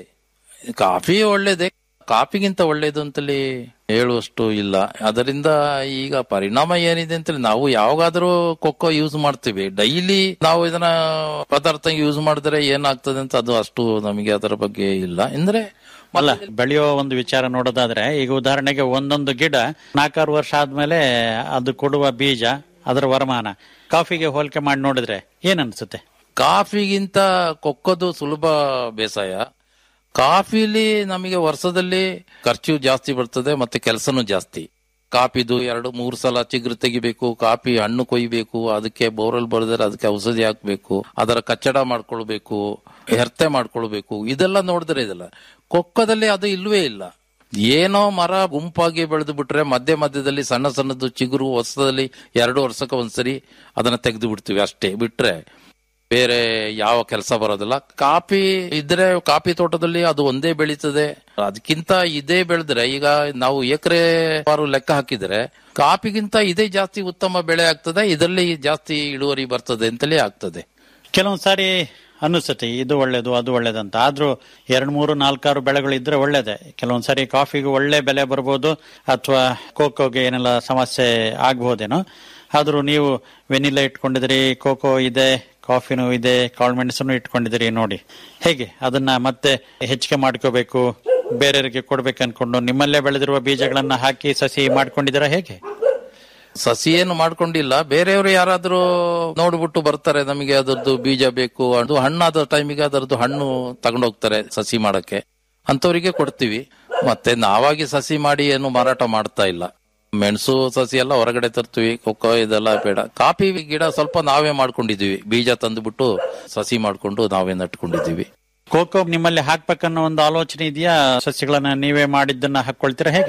Speaker 6: ಕಾಫಿ ಒಳ್ಳೇದೇ ಕಾಫಿಗಿಂತ ಒಳ್ಳೇದು ಅಂತಲೇ ಹೇಳುವಷ್ಟು ಇಲ್ಲ ಅದರಿಂದ ಈಗ ಪರಿಣಾಮ ಏನಿದೆ ಅಂತೇಳಿ ನಾವು ಯಾವಾಗಾದ್ರೂ ಕೊಕ್ಕೋ ಯೂಸ್ ಮಾಡ್ತೀವಿ ಡೈಲಿ ನಾವು ಇದನ್ನ ಪದಾರ್ಥ ಯೂಸ್ ಮಾಡಿದ್ರೆ ಏನಾಗ್ತದೆ ಅಂತ ಅದು ಅಷ್ಟು ನಮಗೆ ಅದರ ಬಗ್ಗೆ ಇಲ್ಲ ಅಂದ್ರೆ
Speaker 5: ಅಲ್ಲ ಬೆಳೆಯೋ ಒಂದು ವಿಚಾರ ನೋಡೋದಾದ್ರೆ ಈಗ ಉದಾಹರಣೆಗೆ ಒಂದೊಂದು ಗಿಡ ನಾಲ್ಕಾರು ವರ್ಷ ಆದ್ಮೇಲೆ ಅದು ಕೊಡುವ ಬೀಜ ಅದರ ವರಮಾನ ಕಾಫಿಗೆ ಹೋಲಿಕೆ ಮಾಡಿ ನೋಡಿದ್ರೆ ಏನ್ ಅನ್ಸುತ್ತೆ
Speaker 6: ಕಾಫಿಗಿಂತ ಕೊಕ್ಕೋದು ಸುಲಭ ಬೇಸಾಯ ಕಾಫಿಲಿ ನಮಗೆ ವರ್ಷದಲ್ಲಿ ಖರ್ಚು ಜಾಸ್ತಿ ಬರ್ತದೆ ಮತ್ತೆ ಕೆಲಸನೂ ಜಾಸ್ತಿ ಕಾಪಿದು ಎರಡು ಮೂರು ಸಲ ಚಿಗುರು ತೆಗಿಬೇಕು ಕಾಫಿ ಹಣ್ಣು ಕೊಯ್ಬೇಕು ಅದಕ್ಕೆ ಬೋರ್ವೆಲ್ ಬರೆದ್ರೆ ಅದಕ್ಕೆ ಔಷಧಿ ಹಾಕ್ಬೇಕು ಅದರ ಕಚ್ಚಡ ಮಾಡ್ಕೊಳ್ಬೇಕು ಹೆರ್ತೆ ಮಾಡ್ಕೊಳ್ಬೇಕು ಇದೆಲ್ಲ ನೋಡಿದ್ರೆ ಇದೆಲ್ಲ ಕೊಕ್ಕದಲ್ಲಿ ಅದು ಇಲ್ವೇ ಇಲ್ಲ ಏನೋ ಮರ ಗುಂಪಾಗಿ ಬೆಳೆದು ಬಿಟ್ರೆ ಮಧ್ಯ ಮಧ್ಯದಲ್ಲಿ ಸಣ್ಣ ಸಣ್ಣದು ಚಿಗುರು ವರ್ಷದಲ್ಲಿ ಎರಡು ವರ್ಷಕ್ಕೆ ಒಂದ್ಸರಿ ಅದನ್ನ ತೆಗೆದು ಬಿಡ್ತೀವಿ ಅಷ್ಟೇ ಬಿಟ್ರೆ ಬೇರೆ ಯಾವ ಕೆಲಸ ಬರೋದಿಲ್ಲ ಕಾಫಿ ಇದ್ರೆ ಕಾಫಿ ತೋಟದಲ್ಲಿ ಅದು ಒಂದೇ ಬೆಳೀತದೆ ಅದಕ್ಕಿಂತ ಇದೇ ಬೆಳೆದ್ರೆ ಈಗ ನಾವು ಎಕರೆ ವಾರು ಲೆಕ್ಕ ಹಾಕಿದ್ರೆ ಕಾಫಿಗಿಂತ ಇದೇ ಜಾಸ್ತಿ ಉತ್ತಮ ಬೆಳೆ ಆಗ್ತದೆ ಇದರಲ್ಲಿ ಜಾಸ್ತಿ ಇಳುವರಿ ಬರ್ತದೆ ಅಂತಲೇ ಆಗ್ತದೆ
Speaker 5: ಕೆಲವೊಂದ್ ಸಾರಿ ಅನಿಸುತ್ತೆ ಇದು ಒಳ್ಳೇದು ಅದು ಒಳ್ಳೇದಂತ ಆದ್ರೂ ಎರಡ್ ಮೂರು ನಾಲ್ಕಾರು ಬೆಳೆಗಳು ಇದ್ರೆ ಒಳ್ಳೇದೆ ಕೆಲವೊಂದ್ ಸಾರಿ ಕಾಫಿಗೆ ಒಳ್ಳೆ ಬೆಲೆ ಬರ್ಬೋದು ಅಥವಾ ಕೋಕೋಗೆ ಏನೆಲ್ಲ ಸಮಸ್ಯೆ ಆಗ್ಬಹುದೇನೋ ಆದ್ರೂ ನೀವು ವೆನಿಲಾ ಇಟ್ಕೊಂಡಿದ್ರಿ ಕೋಕೋ ಇದೆ ಕಾಫಿನೂ ಇದೆ ಕಾಳುಮೆಣಸನ್ನು ಇಟ್ಕೊಂಡಿದ್ದೀರಿ ನೋಡಿ ಹೇಗೆ ಅದನ್ನ ಮತ್ತೆ ಹೆಚ್ಚಿಗೆ ಮಾಡ್ಕೋಬೇಕು ಬೇರೆಯವರಿಗೆ ಕೊಡ್ಬೇಕು ಅನ್ಕೊಂಡು ನಿಮ್ಮಲ್ಲೇ ಬೆಳೆದಿರುವ ಬೀಜಗಳನ್ನ ಹಾಕಿ ಸಸಿ ಮಾಡ್ಕೊಂಡಿದ್ದೀರಾ ಹೇಗೆ
Speaker 6: ಸಸಿ ಏನು ಮಾಡ್ಕೊಂಡಿಲ್ಲ ಬೇರೆಯವರು ಯಾರಾದ್ರೂ ನೋಡ್ಬಿಟ್ಟು ಬರ್ತಾರೆ ನಮಗೆ ಅದರದ್ದು ಬೀಜ ಬೇಕು ಅದು ಹಣ್ಣಾದ ಟೈಮಿಗೆ ಅದರದ್ದು ಹಣ್ಣು ತಗೊಂಡೋಗ್ತಾರೆ ಸಸಿ ಮಾಡಕ್ಕೆ ಅಂತವರಿಗೆ ಕೊಡ್ತೀವಿ ಮತ್ತೆ ನಾವಾಗಿ ಸಸಿ ಮಾಡಿ ಏನು ಮಾರಾಟ ಮಾಡ್ತಾ ಇಲ್ಲ ಮೆಣಸು ಸಸಿ ಎಲ್ಲ ಹೊರಗಡೆ ತರ್ತೀವಿ ಕೊಕ್ಕೋ ಇದೆಲ್ಲ ಬೇಡ ಕಾಫಿ ಗಿಡ ಸ್ವಲ್ಪ ನಾವೇ ಮಾಡ್ಕೊಂಡಿದೀವಿ ಬೀಜ ತಂದುಬಿಟ್ಟು ಸಸಿ ಮಾಡ್ಕೊಂಡು ನಾವೇ ನಟ್ಕೊಂಡಿದೀವಿ
Speaker 5: ಕೋಕೋ ನಿಮ್ಮಲ್ಲಿ ಹಾಕ್ಬೇಕನ್ನೋ ಒಂದು ಆಲೋಚನೆ ಇದೆಯಾ ಸಸಿಗಳನ್ನ ನೀವೇ ಮಾಡಿದ್ದನ್ನ ಹಾಕೊಳ್ತೀರಾ ಹೇಗೆ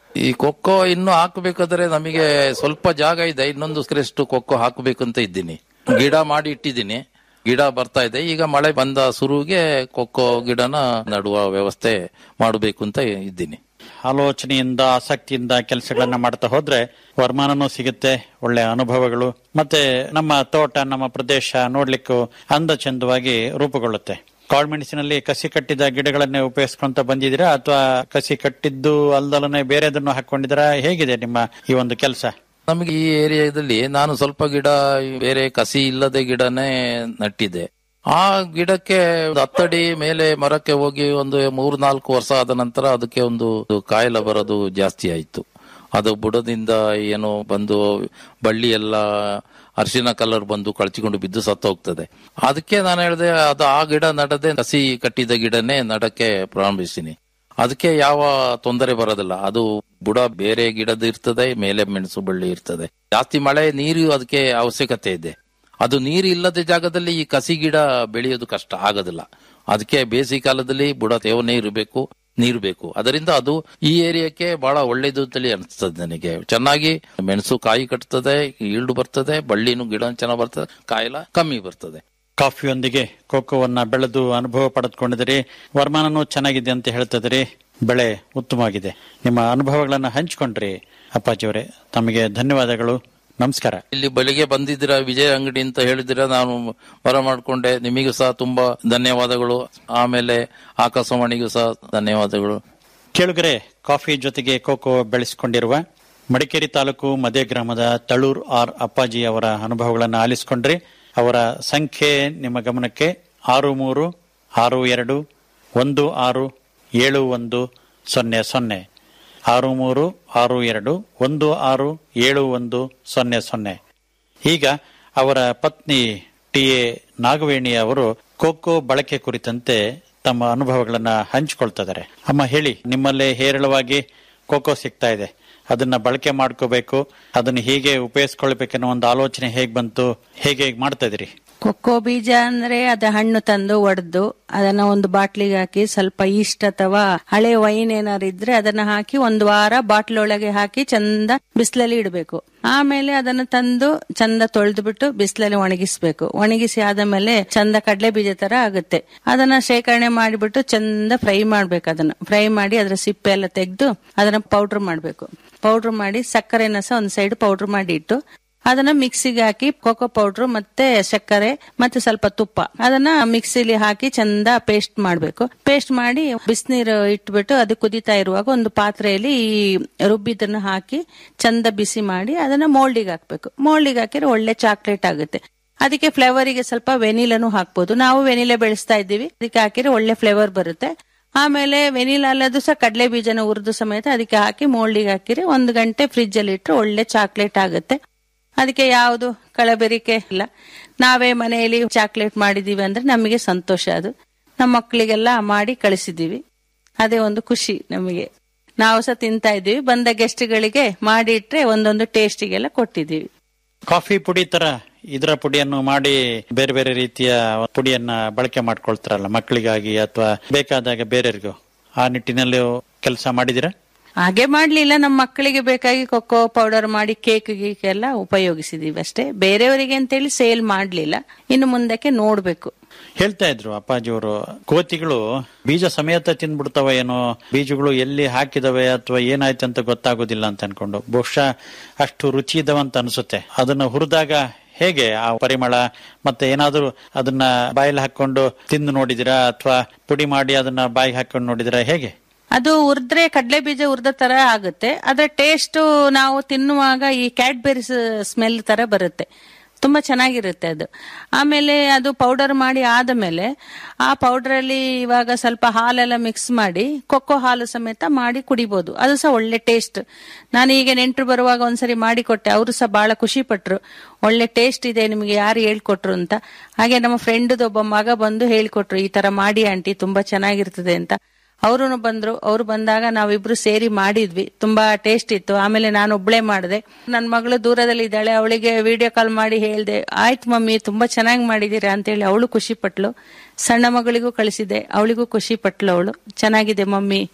Speaker 6: ಈ ಕೊಕ್ಕೋ ಇನ್ನು ಹಾಕಬೇಕಾದ್ರೆ ನಮಗೆ ಸ್ವಲ್ಪ ಜಾಗ ಇದೆ ಇನ್ನೊಂದು ಕ್ರೆಸ್ಟ್ ಕೊಕ್ಕೋ ಹಾಕಬೇಕು ಅಂತ ಇದ್ದೀನಿ ಗಿಡ ಮಾಡಿ ಇಟ್ಟಿದ್ದೀನಿ ಗಿಡ ಬರ್ತಾ ಇದೆ ಈಗ ಮಳೆ ಬಂದ ಸುರುವಿಗೆ ಕೊಕ್ಕೋ ಗಿಡನ ನಡುವ ವ್ಯವಸ್ಥೆ ಮಾಡಬೇಕು ಅಂತ ಇದ್ದೀನಿ
Speaker 5: ಆಲೋಚನೆಯಿಂದ ಆಸಕ್ತಿಯಿಂದ ಕೆಲಸಗಳನ್ನ ಮಾಡ್ತಾ ಹೋದ್ರೆ ವರಮಾನನೂ ಸಿಗುತ್ತೆ ಒಳ್ಳೆ ಅನುಭವಗಳು ಮತ್ತೆ ನಮ್ಮ ತೋಟ ನಮ್ಮ ಪ್ರದೇಶ ನೋಡ್ಲಿಕ್ಕೂ ಅಂದ ಚಂದವಾಗಿ ರೂಪುಗೊಳ್ಳುತ್ತೆ ಕಾಳ್ಮೆಣಸಿನಲ್ಲಿ ಕಸಿ ಕಟ್ಟಿದ ಗಿಡಗಳನ್ನೇ ಉಪಯೋಗಿಸ್ಕೊಂತ ಬಂದಿದ್ದೀರಾ ಅಥವಾ ಕಸಿ ಕಟ್ಟಿದ್ದು ಅಲ್ದಲನೆ ಬೇರೆದನ್ನು ಹಾಕೊಂಡಿದ್ದೀರಾ ಹೇಗಿದೆ ನಿಮ್ಮ ಈ ಒಂದು ಕೆಲಸ
Speaker 6: ನಮಗೆ ಈ ಏರಿಯಾದಲ್ಲಿ ನಾನು ಸ್ವಲ್ಪ ಗಿಡ ಬೇರೆ ಕಸಿ ಇಲ್ಲದೆ ಗಿಡನೇ ನಟ್ಟಿದ್ದೆ ಆ ಗಿಡಕ್ಕೆ ಒಂದು ಹತ್ತಡಿ ಮೇಲೆ ಮರಕ್ಕೆ ಹೋಗಿ ಒಂದು ಮೂರ್ ನಾಲ್ಕು ವರ್ಷ ಆದ ನಂತರ ಅದಕ್ಕೆ ಒಂದು ಕಾಯಿಲೆ ಬರೋದು ಜಾಸ್ತಿ ಆಯ್ತು ಅದು ಬುಡದಿಂದ ಏನು ಬಂದು ಬಳ್ಳಿ ಎಲ್ಲ ಅರಿಶಿನ ಕಲರ್ ಬಂದು ಕಳಚಿಕೊಂಡು ಬಿದ್ದು ಸತ್ತು ಹೋಗ್ತದೆ ಅದಕ್ಕೆ ನಾನು ಹೇಳಿದೆ ಅದು ಆ ಗಿಡ ನಡದೆ ಕಸಿ ಕಟ್ಟಿದ ಗಿಡನೇ ನಡಕ್ಕೆ ಪ್ರಾರಂಭಿಸ್ತೀನಿ ಅದಕ್ಕೆ ಯಾವ ತೊಂದರೆ ಬರೋದಿಲ್ಲ ಅದು ಬುಡ ಬೇರೆ ಗಿಡದ ಇರ್ತದೆ ಮೇಲೆ ಮೆಣಸು ಬಳ್ಳಿ ಇರ್ತದೆ ಜಾಸ್ತಿ ಮಳೆ ನೀರು ಅದಕ್ಕೆ ಅವಶ್ಯಕತೆ ಇದೆ ಅದು ನೀರು ಇಲ್ಲದ ಜಾಗದಲ್ಲಿ ಈ ಕಸಿ ಗಿಡ ಬೆಳೆಯೋದು ಕಷ್ಟ ಆಗೋದಿಲ್ಲ ಅದಕ್ಕೆ ಬೇಸಿಗೆ ಕಾಲದಲ್ಲಿ ಬುಡ ತೇವನೇ ಇರಬೇಕು ನೀರು ಬೇಕು ಅದರಿಂದ ಅದು ಈ ಏರಿಯಾಕ್ಕೆ ಬಹಳ ಒಳ್ಳೇದು ಅಂತೇಳಿ ಅನಿಸ್ತದೆ ನನಗೆ ಚೆನ್ನಾಗಿ ಮೆಣಸು ಕಾಯಿ ಕಟ್ತದೆ ಈಲ್ಡು ಬರ್ತದೆ ಬಳ್ಳಿನೂ ಗಿಡ ಚೆನ್ನಾಗಿ ಬರ್ತದೆ ಕಾಯಿಲ ಕಮ್ಮಿ ಬರ್ತದೆ
Speaker 5: ಕಾಫಿಯೊಂದಿಗೆ ಕೋಕೋವನ್ನ ಬೆಳೆದು ಅನುಭವ ಪಡೆದುಕೊಂಡಿದ್ದೀರಿ ವರಮಾನನೂ ಚೆನ್ನಾಗಿದೆ ಅಂತ ಹೇಳ್ತಿದ್ದೀರಿ ಬೆಳೆ ಉತ್ತಮವಾಗಿದೆ ನಿಮ್ಮ ಅನುಭವಗಳನ್ನ ಹಂಚಿಕೊಂಡ್ರಿ ಅಪ್ಪಾಜಿಯವರೇ ತಮಗೆ ಧನ್ಯವಾದಗಳು ನಮಸ್ಕಾರ
Speaker 6: ಇಲ್ಲಿ ಬೆಳಿಗ್ಗೆ ಬಂದಿದ್ದೀರಾ ವಿಜಯ ಅಂಗಡಿ ಅಂತ ಹೇಳಿದಿರ ನಾನು ಬರ ಮಾಡ್ಕೊಂಡೆ ನಿಮಗೂ ಸಹ ತುಂಬಾ ಧನ್ಯವಾದಗಳು ಆಮೇಲೆ ಆಕಾಶವಾಣಿಗೂ ಸಹ ಧನ್ಯವಾದಗಳು
Speaker 5: ಕೇಳುಗರೆ ಕಾಫಿ ಜೊತೆಗೆ ಕೋಕೋ ಬೆಳೆಸಿಕೊಂಡಿರುವ ಮಡಿಕೇರಿ ತಾಲೂಕು ಮದೆ ಗ್ರಾಮದ ತಳೂರ್ ಆರ್ ಅಪ್ಪಾಜಿ ಅವರ ಅನುಭವಗಳನ್ನು ಆಲಿಸಿಕೊಂಡ್ರಿ ಅವರ ಸಂಖ್ಯೆ ನಿಮ್ಮ ಗಮನಕ್ಕೆ ಆರು ಮೂರು ಆರು ಎರಡು ಒಂದು ಆರು ಏಳು ಒಂದು ಸೊನ್ನೆ ಸೊನ್ನೆ ಆರು ಮೂರು ಆರು ಎರಡು ಒಂದು ಆರು ಏಳು ಒಂದು ಸೊನ್ನೆ ಸೊನ್ನೆ ಈಗ ಅವರ ಪತ್ನಿ ಟಿ ಎ ನಾಗವೇಣಿ ಅವರು ಕೋಕೋ ಬಳಕೆ ಕುರಿತಂತೆ ತಮ್ಮ ಅನುಭವಗಳನ್ನ ಹಂಚಿಕೊಳ್ತಿದ್ದಾರೆ ಅಮ್ಮ ಹೇಳಿ ನಿಮ್ಮಲ್ಲೇ ಹೇರಳವಾಗಿ ಕೋಕೋ ಸಿಗ್ತಾ ಇದೆ ಅದನ್ನ ಬಳಕೆ ಮಾಡ್ಕೋಬೇಕು ಅದನ್ನ ಹೀಗೆ ಉಪಯೋಗಿಸ್ಕೊಳ್ಬೇಕನ್ನೋ ಒಂದು ಆಲೋಚನೆ ಹೇಗ್ ಬಂತು ಹೇಗೆ ಹೇಗ್ ಮಾಡ್ತಾ ಇದೀರಿ
Speaker 7: ಕೊಕ್ಕೋ ಬೀಜ ಅಂದ್ರೆ ಅದ ಹಣ್ಣು ತಂದು ಒಡೆದು ಅದನ್ನ ಒಂದು ಬಾಟ್ಲಿಗೆ ಹಾಕಿ ಸ್ವಲ್ಪ ಈಸ್ಟ್ ಅಥವಾ ಹಳೆ ವೈನ್ ಏನಾರು ಇದ್ರೆ ಅದನ್ನ ಹಾಕಿ ಒಂದು ವಾರ ಬಾಟ್ಲ್ ಒಳಗೆ ಹಾಕಿ ಚಂದ ಬಿಸಿಲಲ್ಲಿ ಇಡಬೇಕು ಆಮೇಲೆ ಅದನ್ನ ತಂದು ಚಂದ ತೊಳೆದು ಬಿಟ್ಟು ಬಿಸಿಲಲ್ಲಿ ಒಣಗಿಸ್ಬೇಕು ಒಣಗಿಸಿ ಆದ ಮೇಲೆ ಚಂದ ಕಡಲೆ ಬೀಜ ತರ ಆಗುತ್ತೆ ಅದನ್ನ ಶೇಖರಣೆ ಮಾಡಿಬಿಟ್ಟು ಚಂದ ಫ್ರೈ ಮಾಡ್ಬೇಕು ಅದನ್ನ ಫ್ರೈ ಮಾಡಿ ಅದರ ಸಿಪ್ಪೆ ಎಲ್ಲ ತೆಗೆದು ಅದನ್ನ ಪೌಡರ್ ಮಾಡ್ಬೇಕು ಪೌಡರ್ ಮಾಡಿ ಸಕ್ಕರೆನ ಸಹ ಒಂದ್ ಸೈಡ್ ಪೌಡರ್ ಮಾಡಿ ಇಟ್ಟು ಅದನ್ನ ಮಿಕ್ಸಿಗೆ ಹಾಕಿ ಕೋಕೋ ಪೌಡರ್ ಮತ್ತೆ ಸಕ್ಕರೆ ಮತ್ತೆ ಸ್ವಲ್ಪ ತುಪ್ಪ ಅದನ್ನ ಮಿಕ್ಸಿಲಿ ಹಾಕಿ ಚಂದ ಪೇಸ್ಟ್ ಮಾಡ್ಬೇಕು ಪೇಸ್ಟ್ ಮಾಡಿ ಬಿಸಿನೀರು ಇಟ್ಬಿಟ್ಟು ಅದು ಕುದಿತಾ ಇರುವಾಗ ಒಂದು ಪಾತ್ರೆಯಲ್ಲಿ ಈ ರುಬ್ಬಿದನ್ನ ಹಾಕಿ ಚಂದ ಬಿಸಿ ಮಾಡಿ ಅದನ್ನ ಮೋಲ್ಡಿಗೆ ಹಾಕ್ಬೇಕು ಮೋಲ್ಡಿಗೆ ಹಾಕಿದ್ರೆ ಒಳ್ಳೆ ಚಾಕ್ಲೇಟ್ ಆಗುತ್ತೆ ಅದಕ್ಕೆ ಫ್ಲೇವರಿಗೆ ಸ್ವಲ್ಪ ವೆನಿಲನು ಹಾಕ್ಬೋದು ನಾವು ವೆನಿಲೆ ಬೆಳೆಸ್ತಾ ಇದ್ದೀವಿ ಅದಕ್ಕೆ ಹಾಕಿದ್ರೆ ಒಳ್ಳೆ ಫ್ಲೇವರ್ ಬರುತ್ತೆ ಆಮೇಲೆ ವೆನಿಲಾ ಅಲ್ಲದು ಸಹ ಕಡಲೆ ಬೀಜನ ಹುರಿದು ಸಮೇತ ಅದಕ್ಕೆ ಹಾಕಿ ಮೋಲ್ಡಿಗೆ ಹಾಕಿರಿ ಒಂದು ಗಂಟೆ ಫ್ರಿಜ್ ಅಲ್ಲಿ ಇಟ್ಟರೆ ಒಳ್ಳೆ ಚಾಕ್ಲೇಟ್ ಆಗುತ್ತೆ ಅದಕ್ಕೆ ಯಾವುದು ಕಳಬೆರಿಕೆ ಇಲ್ಲ ನಾವೇ ಮನೆಯಲ್ಲಿ ಚಾಕ್ಲೇಟ್ ಮಾಡಿದೀವಿ ಅಂದ್ರೆ ನಮಗೆ ಸಂತೋಷ ಅದು ನಮ್ಮ ಮಕ್ಕಳಿಗೆಲ್ಲ ಮಾಡಿ ಕಳಿಸಿದೀವಿ ಅದೇ ಒಂದು ಖುಷಿ ನಮಗೆ ನಾವು ಸಹ ತಿಂತಾ ಇದ್ದೀವಿ ಬಂದ ಗೆಸ್ಟ್ಗಳಿಗೆ ಮಾಡಿ ಇಟ್ರೆ ಒಂದೊಂದು ಟೇಸ್ಟಿಗೆಲ್ಲ ಕೊಟ್ಟಿದ್ದೀವಿ
Speaker 5: ಕಾಫಿ ಪುಡಿ ತರ ಇದರ ಪುಡಿಯನ್ನು ಮಾಡಿ ಬೇರೆ ಬೇರೆ ರೀತಿಯ ಪುಡಿಯನ್ನ ಬಳಕೆ ಮಾಡ್ಕೊಳ್ತಾರಲ್ಲ ಮಕ್ಕಳಿಗಾಗಿ ಅಥವಾ ಬೇಕಾದಾಗ ಬೇರೆಯವರಿಗೂ ಆ ನಿಟ್ಟಿನಲ್ಲಿ ಕೆಲಸ ಮಾಡಿದಿರಾ
Speaker 7: ಹಾಗೆ ಮಾಡ್ಲಿಲ್ಲ ನಮ್ಮ ಮಕ್ಕಳಿಗೆ ಬೇಕಾಗಿ ಕೊಕ್ಕೋ ಪೌಡರ್ ಮಾಡಿ ಕೇಕ್ ಗೀಕ್ ಎಲ್ಲ ಉಪಯೋಗಿಸಿದೀವಿ ಅಷ್ಟೇ ಬೇರೆಯವರಿಗೆ ಅಂತೇಳಿ ಸೇಲ್ ಮಾಡ್ಲಿಲ್ಲ ಇನ್ನು ಮುಂದಕ್ಕೆ ನೋಡ್ಬೇಕು
Speaker 5: ಹೇಳ್ತಾ ಇದ್ರು ಅಪ್ಪಾಜಿಯವರು ಕೋತಿಗಳು ಬೀಜ ಸಮೇತ ತಿಂದ್ಬಿಡ್ತವ ಏನೋ ಬೀಜಗಳು ಎಲ್ಲಿ ಹಾಕಿದವೆ ಅಥವಾ ಏನಾಯ್ತು ಅಂತ ಗೊತ್ತಾಗೋದಿಲ್ಲ ಅಂತ ಅನ್ಕೊಂಡು ಬಹುಶಃ ಅಷ್ಟು ರುಚಿ ಇದಾವಂತ ಅನ್ಸುತ್ತೆ ಅದನ್ನ ಹುರಿದಾಗ ಹೇಗೆ ಆ ಪರಿಮಳ ಮತ್ತೆ ಏನಾದ್ರೂ ಅದನ್ನ ಬಾಯಲ್ಲಿ ಹಾಕೊಂಡು ತಿಂದು ನೋಡಿದಿರಾ ಅಥವಾ ಪುಡಿ ಮಾಡಿ ಅದನ್ನ ಬಾಯಿಗೆ ಹಾಕೊಂಡು ನೋಡಿದಿರಾ ಹೇಗೆ
Speaker 7: ಅದು ಉರ್ದ್ರೆ ಕಡಲೆ ಬೀಜ ಉರ್ದ ತರ ಆಗುತ್ತೆ ಅದ್ರ ಟೇಸ್ಟ್ ನಾವು ತಿನ್ನುವಾಗ ಈ ಕ್ಯಾಡ್ಬೆರಿಸ್ ಸ್ಮೆಲ್ ತರ ಬರುತ್ತೆ ತುಂಬಾ ಚೆನ್ನಾಗಿರುತ್ತೆ ಅದು ಆಮೇಲೆ ಅದು ಪೌಡರ್ ಮಾಡಿ ಆದ ಮೇಲೆ ಆ ಪೌಡರ್ ಅಲ್ಲಿ ಇವಾಗ ಸ್ವಲ್ಪ ಹಾಲೆಲ್ಲ ಮಿಕ್ಸ್ ಮಾಡಿ ಕೊಕ್ಕೋ ಹಾಲು ಸಮೇತ ಮಾಡಿ ಕುಡಿಬಹುದು ಅದು ಸಹ ಒಳ್ಳೆ ಟೇಸ್ಟ್ ನಾನು ಈಗ ನೆಂಟರು ಬರುವಾಗ ಒಂದ್ಸರಿ ಮಾಡಿ ಕೊಟ್ಟೆ ಅವರು ಸಹ ಬಹಳ ಖುಷಿ ಪಟ್ರು ಒಳ್ಳೆ ಟೇಸ್ಟ್ ಇದೆ ನಿಮಗೆ ಯಾರು ಹೇಳ್ಕೊಟ್ರು ಅಂತ ಹಾಗೆ ನಮ್ಮ ಫ್ರೆಂಡ್ ಒಬ್ಬ ಮಗ ಬಂದು ಹೇಳ್ಕೊಟ್ರು ಈ ತರ ಮಾಡಿ ಆಂಟಿ ತುಂಬಾ ಚೆನ್ನಾಗಿರ್ತದೆ ಅಂತ ಅವರು ಬಂದ್ರು ಅವ್ರು ಬಂದಾಗ ನಾವಿಬ್ರು ಸೇರಿ ಮಾಡಿದ್ವಿ ತುಂಬಾ ಟೇಸ್ಟ್ ಇತ್ತು ಆಮೇಲೆ ನಾನು ಒಬ್ಳೆ ಮಾಡಿದೆ ನನ್ನ ಮಗಳು ದೂರದಲ್ಲಿ ಇದ್ದಾಳೆ ಅವಳಿಗೆ ವಿಡಿಯೋ ಕಾಲ್ ಮಾಡಿ ಹೇಳ್ದೆ ಆಯ್ತು ಮಮ್ಮಿ ತುಂಬಾ ಚೆನ್ನಾಗಿ ಮಾಡಿದೀರಾ ಅಂತೇಳಿ ಅವಳು ಖುಷಿ ಪಟ್ಲು ಸಣ್ಣ ಮಗಳಿಗೂ ಕಳಿಸಿದೆ ಅವಳಿಗೂ ಖುಷಿ ಪಟ್ಲು ಅವಳು ಚೆನ್ನಾಗಿದೆ ಮಮ್ಮಿ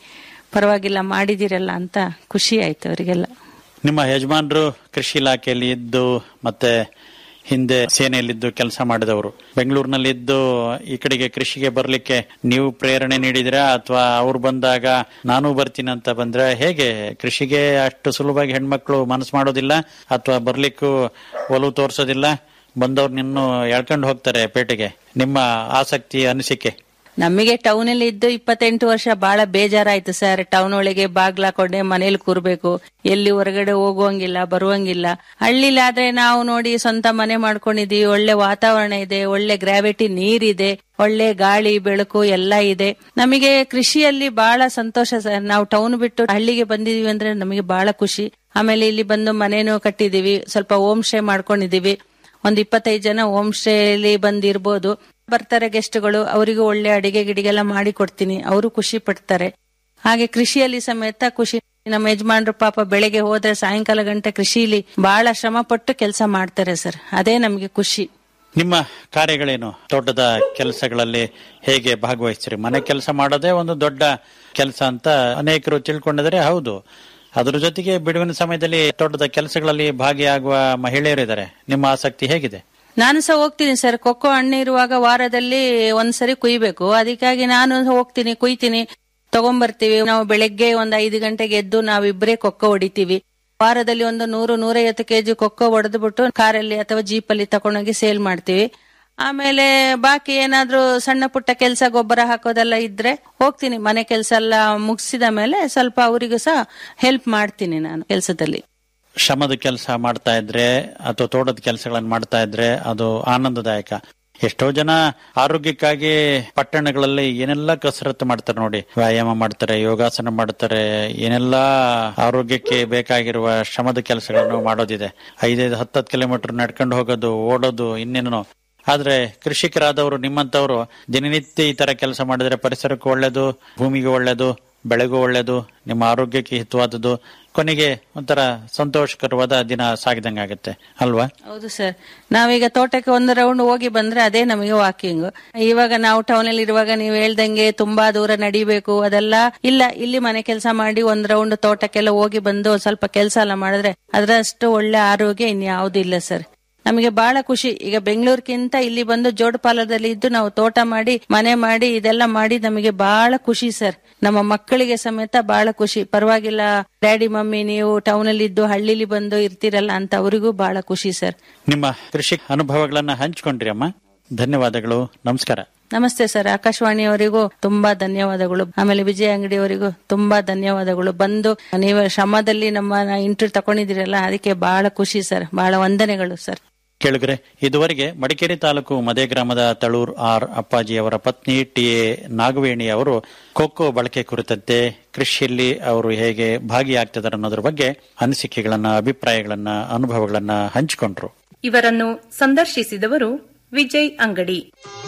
Speaker 7: ಪರವಾಗಿಲ್ಲ ಮಾಡಿದಿರಲ್ಲ ಅಂತ ಖುಷಿ ಆಯ್ತು ಅವರಿಗೆಲ್ಲ
Speaker 5: ನಿಮ್ಮ ಯಜಮಾನರು ಕೃಷಿ ಇಲಾಖೆಯಲ್ಲಿ ಇದ್ದು ಮತ್ತೆ ಹಿಂದೆ ಸೇನೆಯಲ್ಲಿದ್ದು ಕೆಲಸ ಮಾಡಿದವರು ಬೆಂಗಳೂರಿನಲ್ಲಿ ಇದ್ದು ಈ ಕಡೆಗೆ ಕೃಷಿಗೆ ಬರ್ಲಿಕ್ಕೆ ನೀವು ಪ್ರೇರಣೆ ನೀಡಿದಿರಾ ಅಥವಾ ಅವ್ರು ಬಂದಾಗ ನಾನು ಬರ್ತೀನಿ ಅಂತ ಬಂದ್ರೆ ಹೇಗೆ ಕೃಷಿಗೆ ಅಷ್ಟು ಸುಲಭವಾಗಿ ಹೆಣ್ಮಕ್ಳು ಮನಸ್ಸು ಮಾಡೋದಿಲ್ಲ ಅಥವಾ ಬರ್ಲಿಕ್ಕೂ ಒಲವು ತೋರಿಸೋದಿಲ್ಲ ಬಂದವ್ರು ನಿನ್ನು ಎಳ್ಕೊಂಡು ಹೋಗ್ತಾರೆ ಪೇಟೆಗೆ ನಿಮ್ಮ ಆಸಕ್ತಿ ಅನಿಸಿಕೆ
Speaker 7: ನಮಗೆ ಟೌನ್ ಅಲ್ಲಿ ಇದ್ದು ಇಪ್ಪತ್ತೆಂಟು ವರ್ಷ ಬಹಳ ಬೇಜಾರಾಯ್ತು ಸರ್ ಟೌನ್ ಒಳಗೆ ಬಾಗ್ಲಾಕೊಂಡೆ ಮನೇಲಿ ಕೂರ್ಬೇಕು ಎಲ್ಲಿ ಹೊರಗಡೆ ಹೋಗುವಂಗಿಲ್ಲ ಬರುವಂಗಿಲ್ಲ ಹಳ್ಳಿಲಾದ್ರೆ ನಾವು ನೋಡಿ ಸ್ವಂತ ಮನೆ ಮಾಡ್ಕೊಂಡಿದೀವಿ ಒಳ್ಳೆ ವಾತಾವರಣ ಇದೆ ಒಳ್ಳೆ ಗ್ರಾವಿಟಿ ನೀರಿದೆ ಒಳ್ಳೆ ಗಾಳಿ ಬೆಳಕು ಎಲ್ಲ ಇದೆ ನಮಗೆ ಕೃಷಿಯಲ್ಲಿ ಬಹಳ ಸಂತೋಷ ಸರ್ ನಾವು ಟೌನ್ ಬಿಟ್ಟು ಹಳ್ಳಿಗೆ ಬಂದಿದೀವಿ ಅಂದ್ರೆ ನಮಗೆ ಬಹಳ ಖುಷಿ ಆಮೇಲೆ ಇಲ್ಲಿ ಬಂದು ಮನೇನು ಕಟ್ಟಿದೀವಿ ಸ್ವಲ್ಪ ಹೋಮ್ ಸ್ಟೇ ಮಾಡ್ಕೊಂಡಿದೀವಿ ಒಂದ್ ಇಪ್ಪತ್ತೈದು ಜನ ಹೋಮ್ ಸ್ಟೇ ಅಲ್ಲಿ ಬಂದಿರ್ಬೋದು ಬರ್ತಾರೆ ಗೆಸ್ಟ್ಗಳು ಅವರಿಗೂ ಒಳ್ಳೆ ಅಡಿಗೆ ಗಿಡಿಗೆಲ್ಲ ಮಾಡಿ ಕೊಡ್ತೀನಿ ಅವರು ಖುಷಿ ಪಡ್ತಾರೆ ಹಾಗೆ ಕೃಷಿಯಲ್ಲಿ ಸಮೇತ ಖುಷಿ ನಮ್ಮ ಯಜಮಾನ್ರು ಪಾಪ ಬೆಳಗ್ಗೆ ಹೋದ್ರೆ ಸಾಯಂಕಾಲ ಗಂಟೆ ಕೃಷಿಲಿ ಬಹಳ ಶ್ರಮ ಪಟ್ಟು ಕೆಲಸ ಮಾಡ್ತಾರೆ ಸರ್ ಅದೇ ನಮಗೆ ಖುಷಿ
Speaker 5: ನಿಮ್ಮ ಕಾರ್ಯಗಳೇನು ತೋಟದ ಕೆಲಸಗಳಲ್ಲಿ ಹೇಗೆ ಭಾಗವಹಿಸ್ತೀರಿ ಮನೆ ಕೆಲಸ ಮಾಡೋದೇ ಒಂದು ದೊಡ್ಡ ಕೆಲಸ ಅಂತ ಅನೇಕರು ತಿಳ್ಕೊಂಡಿದ್ದಾರೆ ಹೌದು ಅದ್ರ ಜೊತೆಗೆ ಬಿಡುವಿನ ಸಮಯದಲ್ಲಿ ತೋಟದ ಕೆಲಸಗಳಲ್ಲಿ ಭಾಗಿಯಾಗುವ ಮಹಿಳೆಯರಿದ್ದಾರೆ ನಿಮ್ಮ ಆಸಕ್ತಿ ಹೇಗಿದೆ
Speaker 7: ನಾನು ಸಹ ಹೋಗ್ತೀನಿ ಸರ್ ಕೊಕ್ಕೋ ಹಣ್ಣು ಇರುವಾಗ ವಾರದಲ್ಲಿ ಒಂದ್ಸರಿ ಕುಯ್ಬೇಕು ಅದಕ್ಕಾಗಿ ನಾನು ಹೋಗ್ತೀನಿ ಕುಯ್ತೀನಿ ತಗೊಂಬರ್ತೀವಿ ನಾವು ಬೆಳಗ್ಗೆ ಒಂದ್ ಐದು ಗಂಟೆಗೆ ಎದ್ದು ನಾವಿಬ್ಬರೇ ಕೊಕ್ಕೋ ಹೊಡಿತೀವಿ ವಾರದಲ್ಲಿ ಒಂದು ನೂರು ನೂರೈವತ್ತು ಕೆಜಿ ಕೊಕ್ಕೋ ಹೊಡೆದ್ಬಿಟ್ಟು ಕಾರಲ್ಲಿ ಅಥವಾ ಜೀಪಲ್ಲಿ ತಕೊಂಡೋಗಿ ಸೇಲ್ ಮಾಡ್ತೀವಿ ಆಮೇಲೆ ಬಾಕಿ ಏನಾದ್ರೂ ಸಣ್ಣ ಪುಟ್ಟ ಕೆಲಸ ಗೊಬ್ಬರ ಹಾಕೋದೆಲ್ಲ ಇದ್ರೆ ಹೋಗ್ತೀನಿ ಮನೆ ಕೆಲಸ ಎಲ್ಲ ಮುಗಿಸಿದ ಮೇಲೆ ಸ್ವಲ್ಪ ಅವರಿಗೂ ಸಹ ಹೆಲ್ಪ್ ಮಾಡ್ತೀನಿ ನಾನು ಕೆಲಸದಲ್ಲಿ
Speaker 5: ಶ್ರಮದ ಕೆಲಸ ಮಾಡ್ತಾ ಇದ್ರೆ ಅಥವಾ ತೋಟದ ಕೆಲಸಗಳನ್ನು ಮಾಡ್ತಾ ಇದ್ರೆ ಅದು ಆನಂದದಾಯಕ ಎಷ್ಟೋ ಜನ ಆರೋಗ್ಯಕ್ಕಾಗಿ ಪಟ್ಟಣಗಳಲ್ಲಿ ಏನೆಲ್ಲ ಕಸರತ್ತು ಮಾಡ್ತಾರೆ ನೋಡಿ ವ್ಯಾಯಾಮ ಮಾಡ್ತಾರೆ ಯೋಗಾಸನ ಮಾಡ್ತಾರೆ ಏನೆಲ್ಲ ಆರೋಗ್ಯಕ್ಕೆ ಬೇಕಾಗಿರುವ ಶ್ರಮದ ಕೆಲಸಗಳನ್ನು ಮಾಡೋದಿದೆ ಐದೈದು ಹತ್ತತ್ತು ಕಿಲೋಮೀಟರ್ ನಡ್ಕೊಂಡು ಹೋಗೋದು ಓಡೋದು ಇನ್ನೇನು ಆದ್ರೆ ಕೃಷಿಕರಾದವರು ನಿಮ್ಮಂತವರು ದಿನನಿತ್ಯ ಈ ತರ ಕೆಲಸ ಮಾಡಿದ್ರೆ ಪರಿಸರಕ್ಕೂ ಒಳ್ಳೇದು ಭೂಮಿಗೆ ಒಳ್ಳೇದು ಬೆಳೆಗೂ ಒಳ್ಳೇದು ನಿಮ್ಮ ಆರೋಗ್ಯಕ್ಕೆ ಹಿತವಾದದ್ದು ಕೊನೆಗೆ ಒಂಥರ ಸಂತೋಷಕರವಾದ ದಿನ ಸಾಗಿದಂಗಾಗತ್ತೆ ಅಲ್ವಾ
Speaker 7: ಹೌದು ಸರ್ ನಾವೀಗ ತೋಟಕ್ಕೆ ಒಂದು ರೌಂಡ್ ಹೋಗಿ ಬಂದ್ರೆ ಅದೇ ನಮಗೆ ವಾಕಿಂಗ್ ಇವಾಗ ನಾವು ಟೌನ್ ಅಲ್ಲಿ ಇರುವಾಗ ನೀವು ಹೇಳ್ದಂಗೆ ತುಂಬಾ ದೂರ ನಡಿಬೇಕು ಅದೆಲ್ಲ ಇಲ್ಲ ಇಲ್ಲಿ ಮನೆ ಕೆಲಸ ಮಾಡಿ ಒಂದ್ ರೌಂಡ್ ತೋಟಕ್ಕೆಲ್ಲ ಹೋಗಿ ಬಂದು ಒಂದ್ ಸ್ವಲ್ಪ ಕೆಲಸ ಎಲ್ಲ ಮಾಡಿದ್ರೆ ಅದರಷ್ಟು ಒಳ್ಳೆ ಆರೋಗ್ಯ ಇನ್ಯಾವುದೂ ಇಲ್ಲ ಸರ್ ನಮಗೆ ಬಹಳ ಖುಷಿ ಈಗ ಬೆಂಗಳೂರಿಗಿಂತ ಇಲ್ಲಿ ಬಂದು ಜೋಡುಪಾಲದಲ್ಲಿ ಇದ್ದು ನಾವು ತೋಟ ಮಾಡಿ ಮನೆ ಮಾಡಿ ಇದೆಲ್ಲ ಮಾಡಿ ನಮಗೆ ಬಹಳ ಖುಷಿ ಸರ್ ನಮ್ಮ ಮಕ್ಕಳಿಗೆ ಸಮೇತ ಬಹಳ ಖುಷಿ ಪರವಾಗಿಲ್ಲ ಡ್ಯಾಡಿ ಮಮ್ಮಿ ನೀವು ಟೌನ್ ಅಲ್ಲಿ ಇದ್ದು ಹಳ್ಳಿಲಿ ಬಂದು ಇರ್ತೀರಲ್ಲ ಅಂತ ಅವರಿಗೂ ಬಹಳ ಖುಷಿ ಸರ್
Speaker 5: ನಿಮ್ಮ ಕೃಷಿ ಅನುಭವಗಳನ್ನ ಹಂಚ್ಕೊಂಡ್ರಿ ಅಮ್ಮ ಧನ್ಯವಾದಗಳು ನಮಸ್ಕಾರ
Speaker 7: ನಮಸ್ತೆ ಸರ್ ಆಕಾಶವಾಣಿಯವರಿಗೂ ತುಂಬಾ ಧನ್ಯವಾದಗಳು ಆಮೇಲೆ ವಿಜಯ ಅಂಗಡಿಯವರಿಗೂ ತುಂಬಾ ಧನ್ಯವಾದಗಳು ಬಂದು ನೀವು ಶ್ರಮದಲ್ಲಿ ನಮ್ಮ ಇಂಟರ್ವ್ಯೂ ತಗೊಂಡಿದ್ದೀರಲ್ಲ ಅದಕ್ಕೆ ಬಹಳ ಖುಷಿ ಸರ್ ಬಹಳ ವಂದನೆಗಳು ಸರ್
Speaker 5: ಕೇಳಿದ್ರೆ ಇದುವರೆಗೆ ಮಡಿಕೇರಿ ತಾಲೂಕು ಮದೆ ಗ್ರಾಮದ ತಳೂರ್ ಆರ್ ಅಪ್ಪಾಜಿ ಅವರ ಪತ್ನಿ ಟಿ ಎ ನಾಗವೇಣಿ ಅವರು ಕೊಕ್ಕೋ ಬಳಕೆ ಕುರಿತಂತೆ ಕೃಷಿಯಲ್ಲಿ ಅವರು ಹೇಗೆ ಭಾಗಿಯಾಗ್ತಿದ್ದಾರೆ ಅನ್ನೋದ್ರ ಬಗ್ಗೆ ಅನಿಸಿಕೆಗಳನ್ನ ಅಭಿಪ್ರಾಯಗಳನ್ನ ಅನುಭವಗಳನ್ನ ಹಂಚಿಕೊಂಡ್ರು
Speaker 8: ಇವರನ್ನು ಸಂದರ್ಶಿಸಿದವರು ವಿಜಯ್ ಅಂಗಡಿ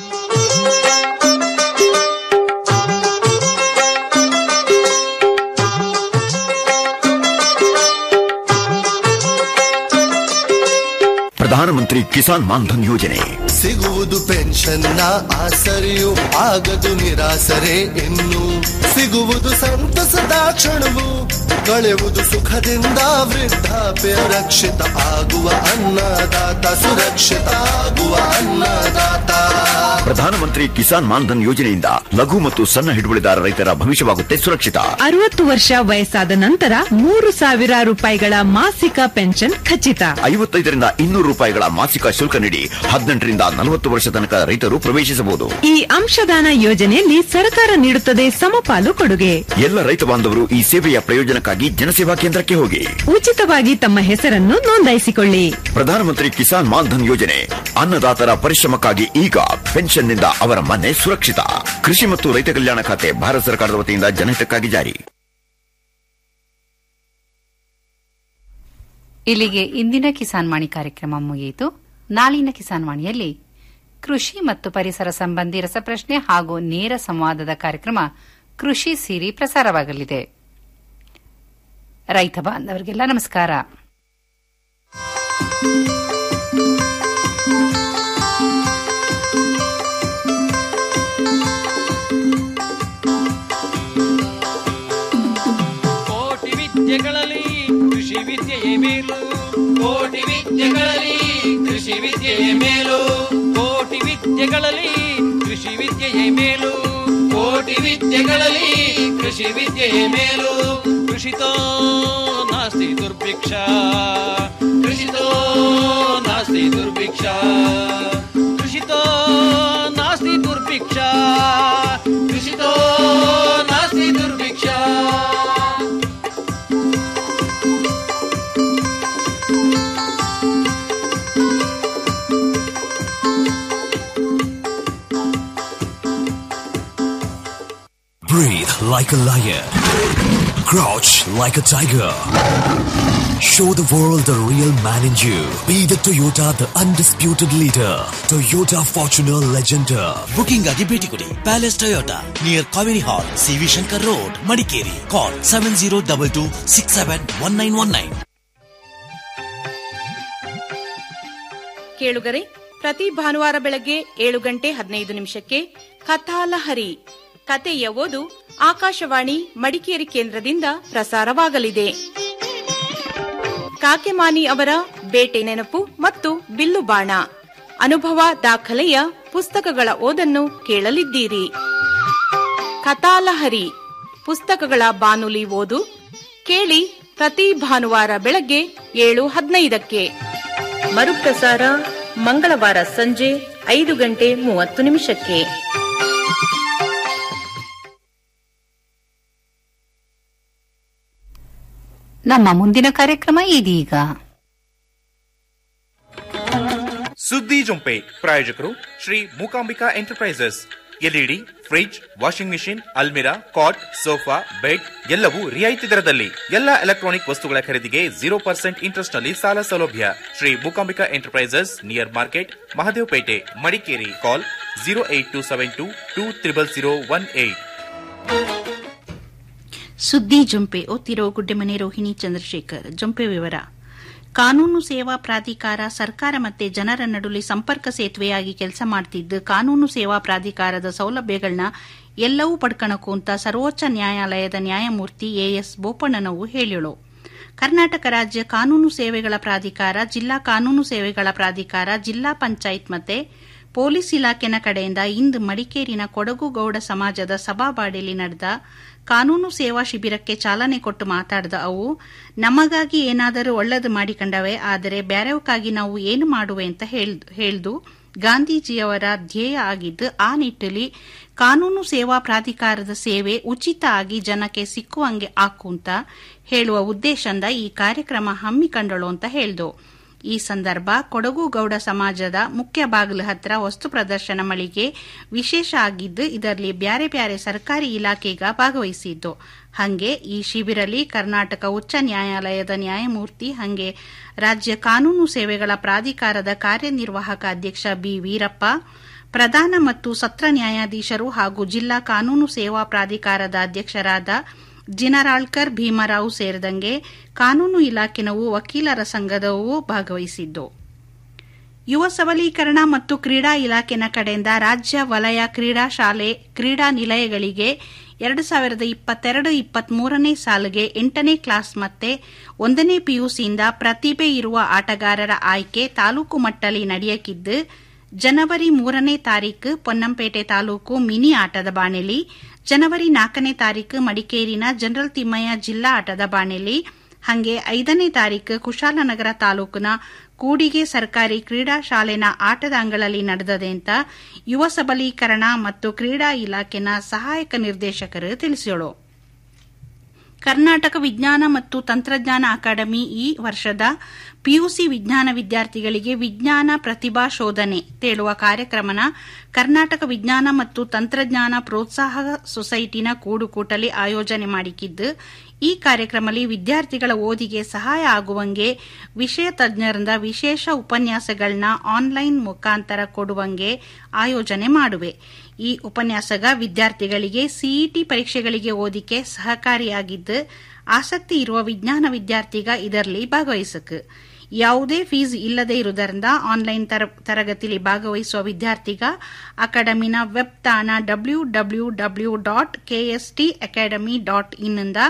Speaker 2: ಪ್ರಧಾನಮಂತ್ರಿ ಕಿಸಾನ್ ಮಾನ್ಧನ್ ಯೋಜನೆ
Speaker 9: ಸಿಗುವುದು ಪೆನ್ಷನ್ನ ಆಸರೆಯು ಆಗದು ನಿರಾಸರೆ ಇನ್ನು ಸಿಗುವುದು ಸಂತಸದ ಕ್ಷಣವು ಕಳೆಯುವುದು ಸುಖದಿಂದ ವೃದ್ಧಾಪ್ಯ ರಕ್ಷಿತ ಆಗುವ ಅನ್ನದಾತ ಸುರಕ್ಷಿತ ಆಗುವ ಅನ್ನದಾತ
Speaker 2: ಪ್ರಧಾನಮಂತ್ರಿ ಕಿಸಾನ್ ಮಾನ್ಧನ್ ಯೋಜನೆಯಿಂದ ಲಘು ಮತ್ತು ಸಣ್ಣ ಹಿಡುವಳಿದಾರ ರೈತರ ಭವಿಷ್ಯವಾಗುತ್ತೆ ಸುರಕ್ಷಿತ
Speaker 10: ಅರವತ್ತು ವರ್ಷ ವಯಸ್ಸಾದ ನಂತರ ಮೂರು ಸಾವಿರ ರೂಪಾಯಿಗಳ ಮಾಸಿಕ ಪೆನ್ಷನ್ ಖಚಿತ
Speaker 2: ಐವತ್ತೈದರಿಂದ ಇನ್ನೂರು ರೂಪಾಯಿಗಳ ಮಾಸಿಕ ಶುಲ್ಕ ನೀಡಿ ಹದಿನೆಂಟರಿಂದ ನಲವತ್ತು ವರ್ಷ ತನಕ ರೈತರು ಪ್ರವೇಶಿಸಬಹುದು
Speaker 10: ಈ ಅಂಶದಾನ ಯೋಜನೆಯಲ್ಲಿ ಸರ್ಕಾರ ನೀಡುತ್ತದೆ ಸಮಪಾಲು ಕೊಡುಗೆ
Speaker 2: ಎಲ್ಲ ರೈತ ಬಾಂಧವರು ಈ ಸೇವೆಯ ಪ್ರಯೋಜನಕ್ಕಾಗಿ ಜನಸೇವಾ ಕೇಂದ್ರಕ್ಕೆ ಹೋಗಿ
Speaker 10: ಉಚಿತವಾಗಿ ತಮ್ಮ ಹೆಸರನ್ನು ನೋಂದಾಯಿಸಿಕೊಳ್ಳಿ
Speaker 2: ಪ್ರಧಾನಮಂತ್ರಿ ಕಿಸಾನ್ ಮಾನ್ಧನ್ ಯೋಜನೆ ಅನ್ನದಾತರ ಪರಿಶ್ರಮಕ್ಕಾಗಿ ಈಗ ಪೆನ್ಷನ್ನಿಂದ ಅವರ ಮನೆ ಸುರಕ್ಷಿತ ಕೃಷಿ ಮತ್ತು ರೈತ ಕಲ್ಯಾಣ ಖಾತೆ ಭಾರತ ಸರ್ಕಾರದ ವತಿಯಿಂದ ಜನಹಿತಕ್ಕಾಗಿ ಜಾರಿ
Speaker 1: ಇಲ್ಲಿಗೆ ಇಂದಿನ ಕಿಸಾನ್ ವಾಣಿ ಕಾರ್ಯಕ್ರಮ ಮುಗಿಯಿತು ನಾಳಿನ ಕಿಸಾನ್ ವಾಣಿಯಲ್ಲಿ ಕೃಷಿ ಮತ್ತು ಪರಿಸರ ಸಂಬಂಧಿ ರಸಪ್ರಶ್ನೆ ಹಾಗೂ ನೇರ ಸಂವಾದದ ಕಾರ್ಯಕ್ರಮ ಕೃಷಿ ಸಿರಿ ಪ್ರಸಾರವಾಗಲಿದೆ ರೈತ ಬಾಂಧವರಿಗೆಲ್ಲ ನಮಸ್ಕಾರ
Speaker 11: ವಿದ್ಯೆಗಳಲ್ಲಿ ಕೃಷಿ ವಿದ್ಯೆಯೇ ಮೇಲು ಕೋಟಿ ವಿದ್ಯೆಗಳಲ್ಲಿ ಕೃಷಿ ವಿದ್ಯೆಯೇ ಮೇಲು ಕೋಟಿ ವಿದ್ಯೆಗಳಲ್ಲಿ ಕೃಷಿ ವಿದ್ಯೆಯೇ ಮೇಲು ಕೋಟಿ ವಿದ್ಯೆಗಳಲ್ಲಿ ಕೃಷಿ ವಿದ್ಯೆಯೇ ಮೇಲು ಕೃಷಿತೋ ನಾಸ್ತಿ ದುರ್ಭಿಕ್ಷ ಕೃಷಿತೋ ನಾಸ್ತಿ ದುರ್ಭಿಕ್ಷ ಕೃಷಿತೋ ನಾಸ್ತಿ ದುರ್ಭಿಕ್ಷ ಕೃಷಿತೋ ನಾಸ್ತಿ ದುರ್ಭಿಕ್ಷ
Speaker 12: Breathe like a lion. Crouch like a tiger. Show the world the real man in you. Be the Toyota, the undisputed leader. Toyota Fortuner Legender.
Speaker 13: Booking ಆಗಿ ಭೇಟಿ ಕೊಡಿ palace Toyota near Kaveri hall C V Shankar road Madikeri call seven zero double two six seven one nine one nine
Speaker 8: ಕೇಳುಗರೆ ಪ್ರತಿ ಭಾನುವಾರ ಬೆಳಗ್ಗೆ ಏಳು ಗಂಟೆ ಹದಿನೈದು ನಿಮಿಷಕ್ಕೆ ಕಥಾಲಹರಿ ಕತೆಯ ಓದು ಆಕಾಶವಾಣಿ ಮಡಿಕೇರಿ ಕೇಂದ್ರದಿಂದ ಪ್ರಸಾರವಾಗಲಿದೆ ಕಾಕೆಮಾನಿ ಅವರ ಬೇಟೆ ನೆನಪು ಮತ್ತು ಬಿಲ್ಲು ಬಾಣ ಅನುಭವ ದಾಖಲೆಯ ಪುಸ್ತಕಗಳ ಓದನ್ನು ಕೇಳಲಿದ್ದೀರಿ ಕಥಾಲಹರಿ ಪುಸ್ತಕಗಳ ಬಾನುಲಿ ಓದು ಕೇಳಿ ಪ್ರತಿ ಭಾನುವಾರ ಬೆಳಗ್ಗೆ ಏಳು ಹದಿನೈದಕ್ಕೆ ಮರುಪ್ರಸಾರ ಮಂಗಳವಾರ ಸಂಜೆ ಐದು ಗಂಟೆ ಮೂವತ್ತು ನಿಮಿಷಕ್ಕೆ
Speaker 1: ನಮ್ಮ ಮುಂದಿನ ಕಾರ್ಯಕ್ರಮ ಇದೀಗ
Speaker 14: ಸುದ್ದಿ ಜೊಂಪೆ ಪ್ರಾಯೋಜಕರು Shri Mookambika enterprises LED fridge washing machine ಅಲ್ಮಿರಾ ಕಾಟ್ ಸೋಫಾ ಬೆಡ್ ಎಲ್ಲವೂ ರಿಯಾಯಿತಿ ದರದಲ್ಲಿ ಎಲ್ಲ ಎಲೆಕ್ಟ್ರಾನಿಕ್ ವಸ್ತುಗಳ ಖರೀದಿಗೆ ಜೀರೋ ಪರ್ಸೆಂಟ್ ಇಂಟ್ರೆಸ್ಟ್ ನಲ್ಲಿ ಸಾಲ ಸೌಲಭ್ಯ Shri Mookambika enterprises near market Mahadevapete Madikeri call zero eight two seven two two triple zero one eight
Speaker 15: ಸುದ್ದಿ ಜೊಂಪೆ ಓದ್ತಿರೋ ಗುಡ್ಡೆಮನೆ ರೋಹಿಣಿ ಚಂದ್ರಶೇಖರ್ ಜೊಂಪೆ ವಿವರ ಕಾನೂನು ಸೇವಾ ಪ್ರಾಧಿಕಾರ ಸರ್ಕಾರ ಮತ್ತೆ ಜನರ ನಡುವೆ ಸಂಪರ್ಕ ಸೇತುವೆಯಾಗಿ ಕೆಲಸ ಮಾಡ್ತಿದ್ದು ಕಾನೂನು ಸೇವಾ ಪ್ರಾಧಿಕಾರದ ಸೌಲಭ್ಯಗಳನ್ನ ಎಲ್ಲವೂ ಪಡ್ಕಣಕು ಅಂತ ಸರ್ವೋಚ್ಚ ನ್ಯಾಯಾಲಯದ ನ್ಯಾಯಮೂರ್ತಿ ಎಎಸ್ ಬೋಪಣ್ಣನವು ಹೇಳಿಳು ಕರ್ನಾಟಕ ರಾಜ್ಯ ಕಾನೂನು ಸೇವೆಗಳ ಪ್ರಾಧಿಕಾರ ಜಿಲ್ಲಾ ಕಾನೂನು ಸೇವೆಗಳ ಪ್ರಾಧಿಕಾರ ಜಿಲ್ಲಾ ಪಂಚಾಯತ್ ಮತ್ತೆ ಪೊಲೀಸ್ ಇಲಾಖೆನ ಕಡೆಯಿಂದ ಇಂದು ಮಡಿಕೇರಿನ ಕೊಡಗು ಗೌಡ ಸಮಾಜದ ಸಭಾಬಾಡಿಯಲ್ಲಿ ನಡೆದ ಕಾನೂನು ಸೇವಾ ಶಿಬಿರಕ್ಕೆ ಚಾಲನೆ ಕೊಟ್ಟು ಮಾತಾಡಿದ ಅವು ನಮಗಾಗಿ ಏನಾದರೂ ಒಳ್ಳೆದು ಮಾಡಿಕೊಂಡವೆ ಆದರೆ ಬ್ಯಾರೆವಕ್ಕಾಗಿ ನಾವು ಏನು ಮಾಡುವೆ ಅಂತ ಹೇಳ್ದು ಗಾಂಧೀಜಿಯವರ ಧ್ಯೇಯ ಆಗಿದ್ದು ಆ ನಿಟ್ಟಲ್ಲಿ ಕಾನೂನು ಸೇವಾ ಪ್ರಾಧಿಕಾರದ ಸೇವೆ ಉಚಿತ ಆಗಿ ಜನಕ್ಕೆ ಸಿಕ್ಕುವಂಗೆ ಆಕುಂತ ಹೇಳುವ ಉದ್ದೇಶದಿಂದ ಈ ಕಾರ್ಯಕ್ರಮ ಹಮ್ಮಿಕೊಂಡಳು ಅಂತ ಹೇಳ್ದು ಈ ಸಂದರ್ಭ ಕೊಡಗು ಗೌಡ ಸಮಾಜದ ಮುಖ್ಯ ಬಾಗಿಲು ಹತ್ರ ವಸ್ತು ಪ್ರದರ್ಶನ ಮಳಿಗೆ ವಿಶೇಷ ಆಗಿದ್ದು ಇದರಲ್ಲಿ ಬ್ಯಾರೆ ಬ್ಯಾರೆ ಸರ್ಕಾರಿ ಇಲಾಖೆಗ ಭಾಗವಹಿಸಿದ್ದು ಹಂಗೆ ಈ ಶಿಬಿರಲ್ಲಿ ಕರ್ನಾಟಕ ಉಚ್ಚ ನ್ಯಾಯಾಲಯದ ನ್ಯಾಯಮೂರ್ತಿ ಹಂಗೆ ರಾಜ್ಯ ಕಾನೂನು ಸೇವೆಗಳ ಪ್ರಾಧಿಕಾರದ ಕಾರ್ಯನಿರ್ವಾಹಕ ಅಧ್ಯಕ್ಷ ಬಿ ವೀರಪ್ಪ ಪ್ರಧಾನ ಮತ್ತು ಸತ್ರ ನ್ಯಾಯಾಧೀಶರು ಹಾಗೂ ಜಿಲ್ಲಾ ಕಾನೂನು ಸೇವಾ ಪ್ರಾಧಿಕಾರದ ಅಧ್ಯಕ್ಷರಾದ ಜಿನರಾಳ್ಕರ್ ಭೀಮರಾವ್ ಸೇರಿದಂಗೆ ಕಾನೂನು ಇಲಾಖೆನವು ವಕೀಲರ ಸಂಘದವು ಭಾಗವಹಿಸಿದ್ದು ಯುವ ಸಬಲೀಕರಣ ಮತ್ತು ಕ್ರೀಡಾ ಇಲಾಖೆನ ಕಡೆಯಿಂದ ರಾಜ್ಯ ವಲಯ ಕ್ರೀಡಾ ಶಾಲೆ ಕ್ರೀಡಾ ನಿಲಯಗಳಿಗೆ ಎರಡು ಸಾವಿರದ ಇಪ್ಪತ್ತೆರಡು ಇಪ್ಪತ್ಮೂರನೇ ಸಾಲಿಗೆ ಎಂಟನೇ ಕ್ಲಾಸ್ ಮತ್ತೆ ಒಂದನೇ ಪಿಯುಸಿಯಿಂದ ಪ್ರತಿಭೆ ಇರುವ ಆಟಗಾರರ ಆಯ್ಕೆ ತಾಲೂಕು ಮಟ್ಟದಲ್ಲಿ ನಡೆಯಕಿದ್ದು ಜನವರಿ ಮೂರನೇ ತಾರೀಕು ಪೊನ್ನಂಪೇಟೆ ತಾಲೂಕು ಮಿನಿ ಆಟದ ಬಾಣೆಲಿ ಜನವರಿ ನಾಲ್ಕನೇ ತಾರೀಕು ಮಡಿಕೇರಿನ ಜನರಲ್ ತಿಮ್ಮಯ್ಯ ಜಿಲ್ಲಾ ಆಟದ ಬಾಣೆಲಿ ಹಂಗೆ ಐದನೇ ತಾರೀಕು ಕುಶಾಲನಗರ ತಾಲೂಕಿನ ಕೂಡಿಗೆ ಸರ್ಕಾರಿ ಕ್ರೀಡಾ ಶಾಲೆನ ಆಟದ ಅಂಗಳಲ್ಲಿ ನಡೆದದೆ ಅಂತ ಯುವ ಸಬಲೀಕರಣ ಮತ್ತು ಕ್ರೀಡಾ ಇಲಾಖೆನ ಸಹಾಯಕ ನಿರ್ದೇಶಕರು ತಿಳಿಸಿದರು ಕರ್ನಾಟಕ ವಿಜ್ಞಾನ ಮತ್ತು ತಂತ್ರಜ್ಞಾನ ಅಕಾಡೆಮಿ ಈ ವರ್ಷದ ಪಿಯುಸಿ ವಿಜ್ಞಾನ ವಿದ್ಯಾರ್ಥಿಗಳಿಗೆ ವಿಜ್ಞಾನ ಪ್ರತಿಭಾ ಶೋಧನೆ ತೇಳುವ ಕಾರ್ಯಕ್ರಮನ ಕರ್ನಾಟಕ ವಿಜ್ಞಾನ ಮತ್ತು ತಂತ್ರಜ್ಞಾನ ಪ್ರೋತ್ಸಾಹ ಸೊಸೈಟಿನ ಕೂಡುಕೂಟಲಿ ಆಯೋಜನೆ ಮಾಡಿಕಿದ್ದು ಈ ಕಾರ್ಯಕ್ರಮದಲ್ಲಿ ವಿದ್ಯಾರ್ಥಿಗಳ ಓದಿಗೆ ಸಹಾಯ ಆಗುವಂಗೆ ವಿಷಯ ತಜ್ಞರಿಂದ ವಿಶೇಷ ಉಪನ್ಯಾಸಗಳನ್ನ ಆನ್ಲೈನ್ ಮುಖಾಂತರ ಕೊಡುವಂಗೆ ಆಯೋಜನೆ ಮಾಡುವೆ ಈ ಉಪನ್ಯಾಸಗ ವಿದ್ಯಾರ್ಥಿಗಳಿಗೆ ಸಿಇಟಿ ಪರೀಕ್ಷೆಗಳಿಗೆ ಓದಿಕೆ ಸಹಕಾರಿಯಾಗಿದ್ದು ಆಸಕ್ತಿ ಇರುವ ವಿಜ್ಞಾನ ವಿದ್ಯಾರ್ಥಿಗ ಇದರಲ್ಲಿ ಭಾಗವಹಿಸಕು ಯಾವುದೇ ಫೀಸ್ ಇಲ್ಲದೆ ಇರುವುದರಿಂದ ಆನ್ಲೈನ್ ತರಗತಿಯಲ್ಲಿ ಭಾಗವಹಿಸುವ ವಿದ್ಯಾರ್ಥಿಗ ಅಕಾಡೆಮಿನ ವೆಬ್ ತಾಣ W W W dot K S T academy dot ಇನ್ನಿಂದ